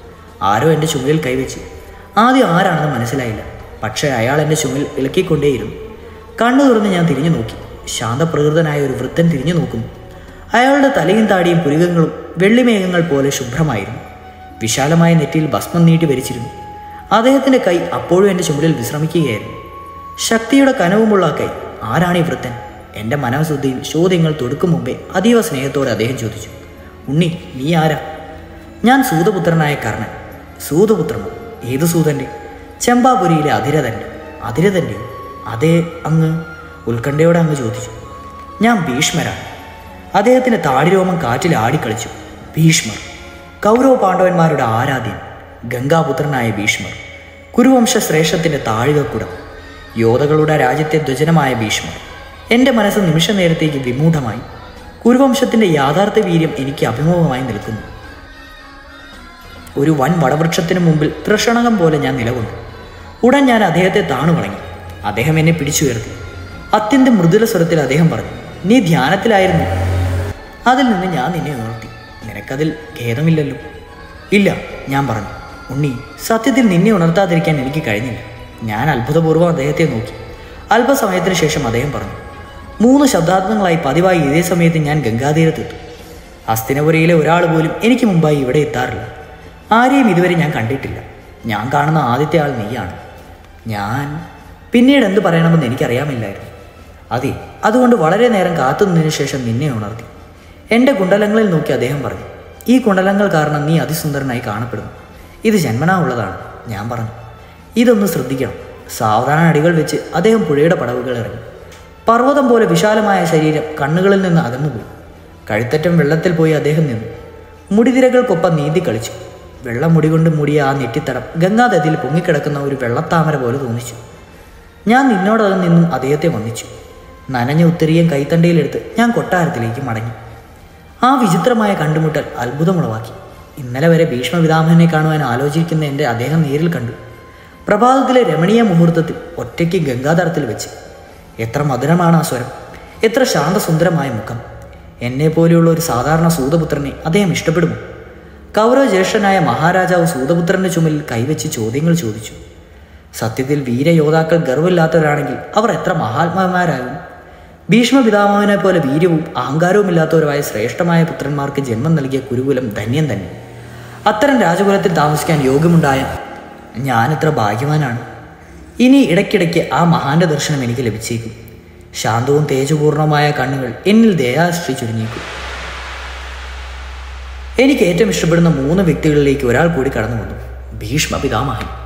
ആരോ എൻ്റെ ചുമലിൽ കൈവച്ചു ആദ്യം ആരാണെന്ന് മനസ്സിലായില്ല പക്ഷേ അയാൾ എൻ്റെ ചുമൽ ഇളക്കിക്കൊണ്ടേയിരുന്നു കണ്ണു തുറന്ന് ഞാൻ തിരിഞ്ഞു നോക്കി ശാന്തപ്രകൃതനായ ഒരു വൃദ്ധൻ തിരിഞ്ഞു നോക്കുന്നു അയാളുടെ തലയും താടിയും പുരികങ്ങളും വെള്ളിമേഘങ്ങൾ പോലെ ശുഭ്രമായിരുന്നു വിശാലമായ നെറ്റിയിൽ ഭസ്മം നീട്ടി വരിച്ചിരുന്നു അദ്ദേഹത്തിൻ്റെ കൈ അപ്പോഴും എൻ്റെ ചുമലിൽ വിശ്രമിക്കുകയായിരുന്നു ശക്തിയുടെ കനവുമുള്ള ആ കൈ ആരാണ് ഈ വൃദ്ധൻ എൻ്റെ മനഃശുദ്ധിയിൽ ചോദ്യങ്ങൾ തൊടുക്കും മുമ്പേ അതീവ സ്നേഹത്തോടെ അദ്ദേഹം ചോദിച്ചു ഉണ്ണി നീ ആരാ ഞാൻ സൂതപുത്രനായ കർണൻ സൂതപുത്രനോ ഏത് സൂതൻ്റെ ചെമ്പാപുരിയിലെ അതിരതൻ്റെ അതിരതൻ്റെ അതേ അങ്ങ് ഉത്കണ്ഠയോടെ അങ്ങ് ചോദിച്ചു ഞാൻ ഭീഷ്മരാണ് അദ്ദേഹത്തിൻ്റെ താടിരോമം കാറ്റിൽ ആടിക്കളിച്ചു ഭീഷ്മർ കൗരവ പാണ്ഡവന്മാരുടെ ആരാധ്യൻ ഗംഗാപുത്രനായ ഭീഷ്മർ കുരുവംശ ശ്രേഷ്ഠത്തിൻ്റെ താഴികക്കുടം യോധകളുടെ രാജ്യത്തെ ധ്വജനമായ ഭീഷ്മർ എൻ്റെ മനസ്സ് നിമിഷ നേരത്തേക്ക് വിമൂഢമായി കുരുവംശത്തിൻ്റെ യാഥാർത്ഥ്യ വീര്യം എനിക്ക് അഭിമുഖമായി നിൽക്കുന്നു ഒരു വൻ വടവൃക്ഷത്തിന് മുമ്പിൽ തൃഷണകം പോലെ ഞാൻ നിലകൊണ്ടു ഉടൻ ഞാൻ അദ്ദേഹത്തെ താണു വണങ്ങി അദ്ദേഹം എന്നെ പിടിച്ചുയർത്തി അത്യന്തം മൃദുല സ്വരത്തിൽ അദ്ദേഹം പറഞ്ഞു നീ ധ്യാനത്തിലായിരുന്നു അതിൽ നിന്ന് ഞാൻ നിന്നെ ഉണർത്തി നിനക്കതിൽ ഖേദമില്ലല്ലോ ഇല്ല ഞാൻ പറഞ്ഞു ഉണ്ണി സത്യത്തിൽ നിന്നെ ഉണർത്താതിരിക്കാൻ എനിക്ക് കഴിഞ്ഞില്ല ഞാൻ അത്ഭുതപൂർവ്വം അദ്ദേഹത്തെ നോക്കി അല്പസമയത്തിന് ശേഷം അദ്ദേഹം പറഞ്ഞു മൂന്ന് ശബ്ദാത്മങ്ങളായി പതിവായി ഇതേ സമയത്ത് ഞാൻ ഗംഗാതീരത്തെത്തും ഹസ്തിനപുരയിലെ ഒരാൾ പോലും എനിക്ക് മുമ്പായി ഇവിടെ എത്താറില്ല ആരെയും ഇതുവരെ ഞാൻ കണ്ടിട്ടില്ല ഞാൻ കാണുന്ന ആദ്യത്തെ ആൾ നീയാണ് ഞാൻ പിന്നീട് എന്ത് പറയണമെന്ന് എനിക്കറിയാമില്ലായിരുന്നു അതെ അതുകൊണ്ട് വളരെ നേരം കാത്തുനിന്നതിന് ശേഷം നിന്നെ ഉണർത്തി എൻ്റെ കുണ്ടലങ്ങളിൽ നോക്കി അദ്ദേഹം പറഞ്ഞു ഈ കുണ്ടലങ്ങൾ കാരണം നീ അതിസുന്ദരനായി കാണപ്പെടുന്നു ഇത് ജന്മനാ ഉള്ളതാണ് ഞാൻ പറഞ്ഞു ഇതൊന്ന് ശ്രദ്ധിക്കണം സാവധാന അടികൾ വെച്ച് അദ്ദേഹം പുഴയുടെ പടവുകൾ ഇറങ്ങി പർവ്വതം പോലെ വിശാലമായ ശരീരം കണ്ണുകളിൽ നിന്ന് അകന്നുപോയി കഴുത്തറ്റം വെള്ളത്തിൽ പോയി അദ്ദേഹം നിന്നു മുടിതിരകൾക്കൊപ്പം നീന്തി കളിച്ചു വെള്ളം മുടി കൊണ്ട് മൂടിയ ആ നെറ്റിത്തടം ഗംഗാനദിയിൽ പൊങ്ങിക്കിടക്കുന്ന ഒരു വെള്ളത്താമര പോലെ തോന്നിച്ചു ഞാൻ നിന്നോടകം നിന്നും അദ്ദേഹത്തെ വന്നിച്ചു നനഞ്ഞ ഉത്തരീയം കൈത്തണ്ടയിലെടുത്ത് ഞാൻ കൊട്ടാരത്തിലേക്ക് മടങ്ങി ആ വിചിത്രമായ കണ്ടുമുട്ടൽ അത്ഭുതമുളവാക്കി ഇന്നലെ വരെ ഭീഷ്മപിതാമഹനെ കാണുവാൻ ആലോചിക്കുന്ന എൻ്റെ അദ്ദേഹം നേരിൽ കണ്ടു പ്രഭാതത്തിലെ രമണീയ മുഹൂർത്തത്തിൽ ഒറ്റയ്ക്ക് ഗംഗാതടത്തിൽ വെച്ച് എത്ര മധുരമാണ് ആ സ്വരം എത്ര ശാന്തസുന്ദരമായ മുഖം എന്നെ പോലെയുള്ള ഒരു സാധാരണ സൂതപുത്രനെ അദ്ദേഹം ഇഷ്ടപ്പെടുമോ കൗരവ ജ്യേഷ്ഠനായ മഹാരാജാവ് സൂതപുത്രന്റെ ചുമലിൽ കൈവച്ച് ചോദ്യങ്ങൾ ചോദിച്ചു സത്യത്തിൽ വീരയോദ്ധാക്കൾ ഗർവില്ലാത്തവരാണെങ്കിൽ അവർ എത്ര മഹാത്മാന്മാരാകും ഭീഷ്മ പിതാമഹനെ പോലെ വീര്യവും അഹങ്കാരവുമില്ലാത്തവരുമായ ശ്രേഷ്ഠമായ പുത്രന്മാർക്ക് ജന്മം നൽകിയ കുരുകുലം ധന്യം തന്നെ അത്തരം രാജകുലത്തിൽ താമസിക്കാൻ യോഗ്യമുണ്ടായ ഞാൻ എത്ര ഭാഗ്യവാനാണ് ഇനി ഇടയ്ക്കിടയ്ക്ക് ആ മഹാന്റെ ദർശനം എനിക്ക് ലഭിച്ചേക്കും ശാന്തവും തേജപൂർണമായ കണ്ണുകൾ എന്നിൽ ദയാശ്രീ ചുരുങ്ങിയേക്കും എനിക്ക് ഏറ്റവും ഇഷ്ടപ്പെടുന്ന മൂന്ന് വ്യക്തികളിലേക്ക് ഒരാൾ കൂടി കടന്നു വന്നു ഭീഷ്മ പിതാമഹൻ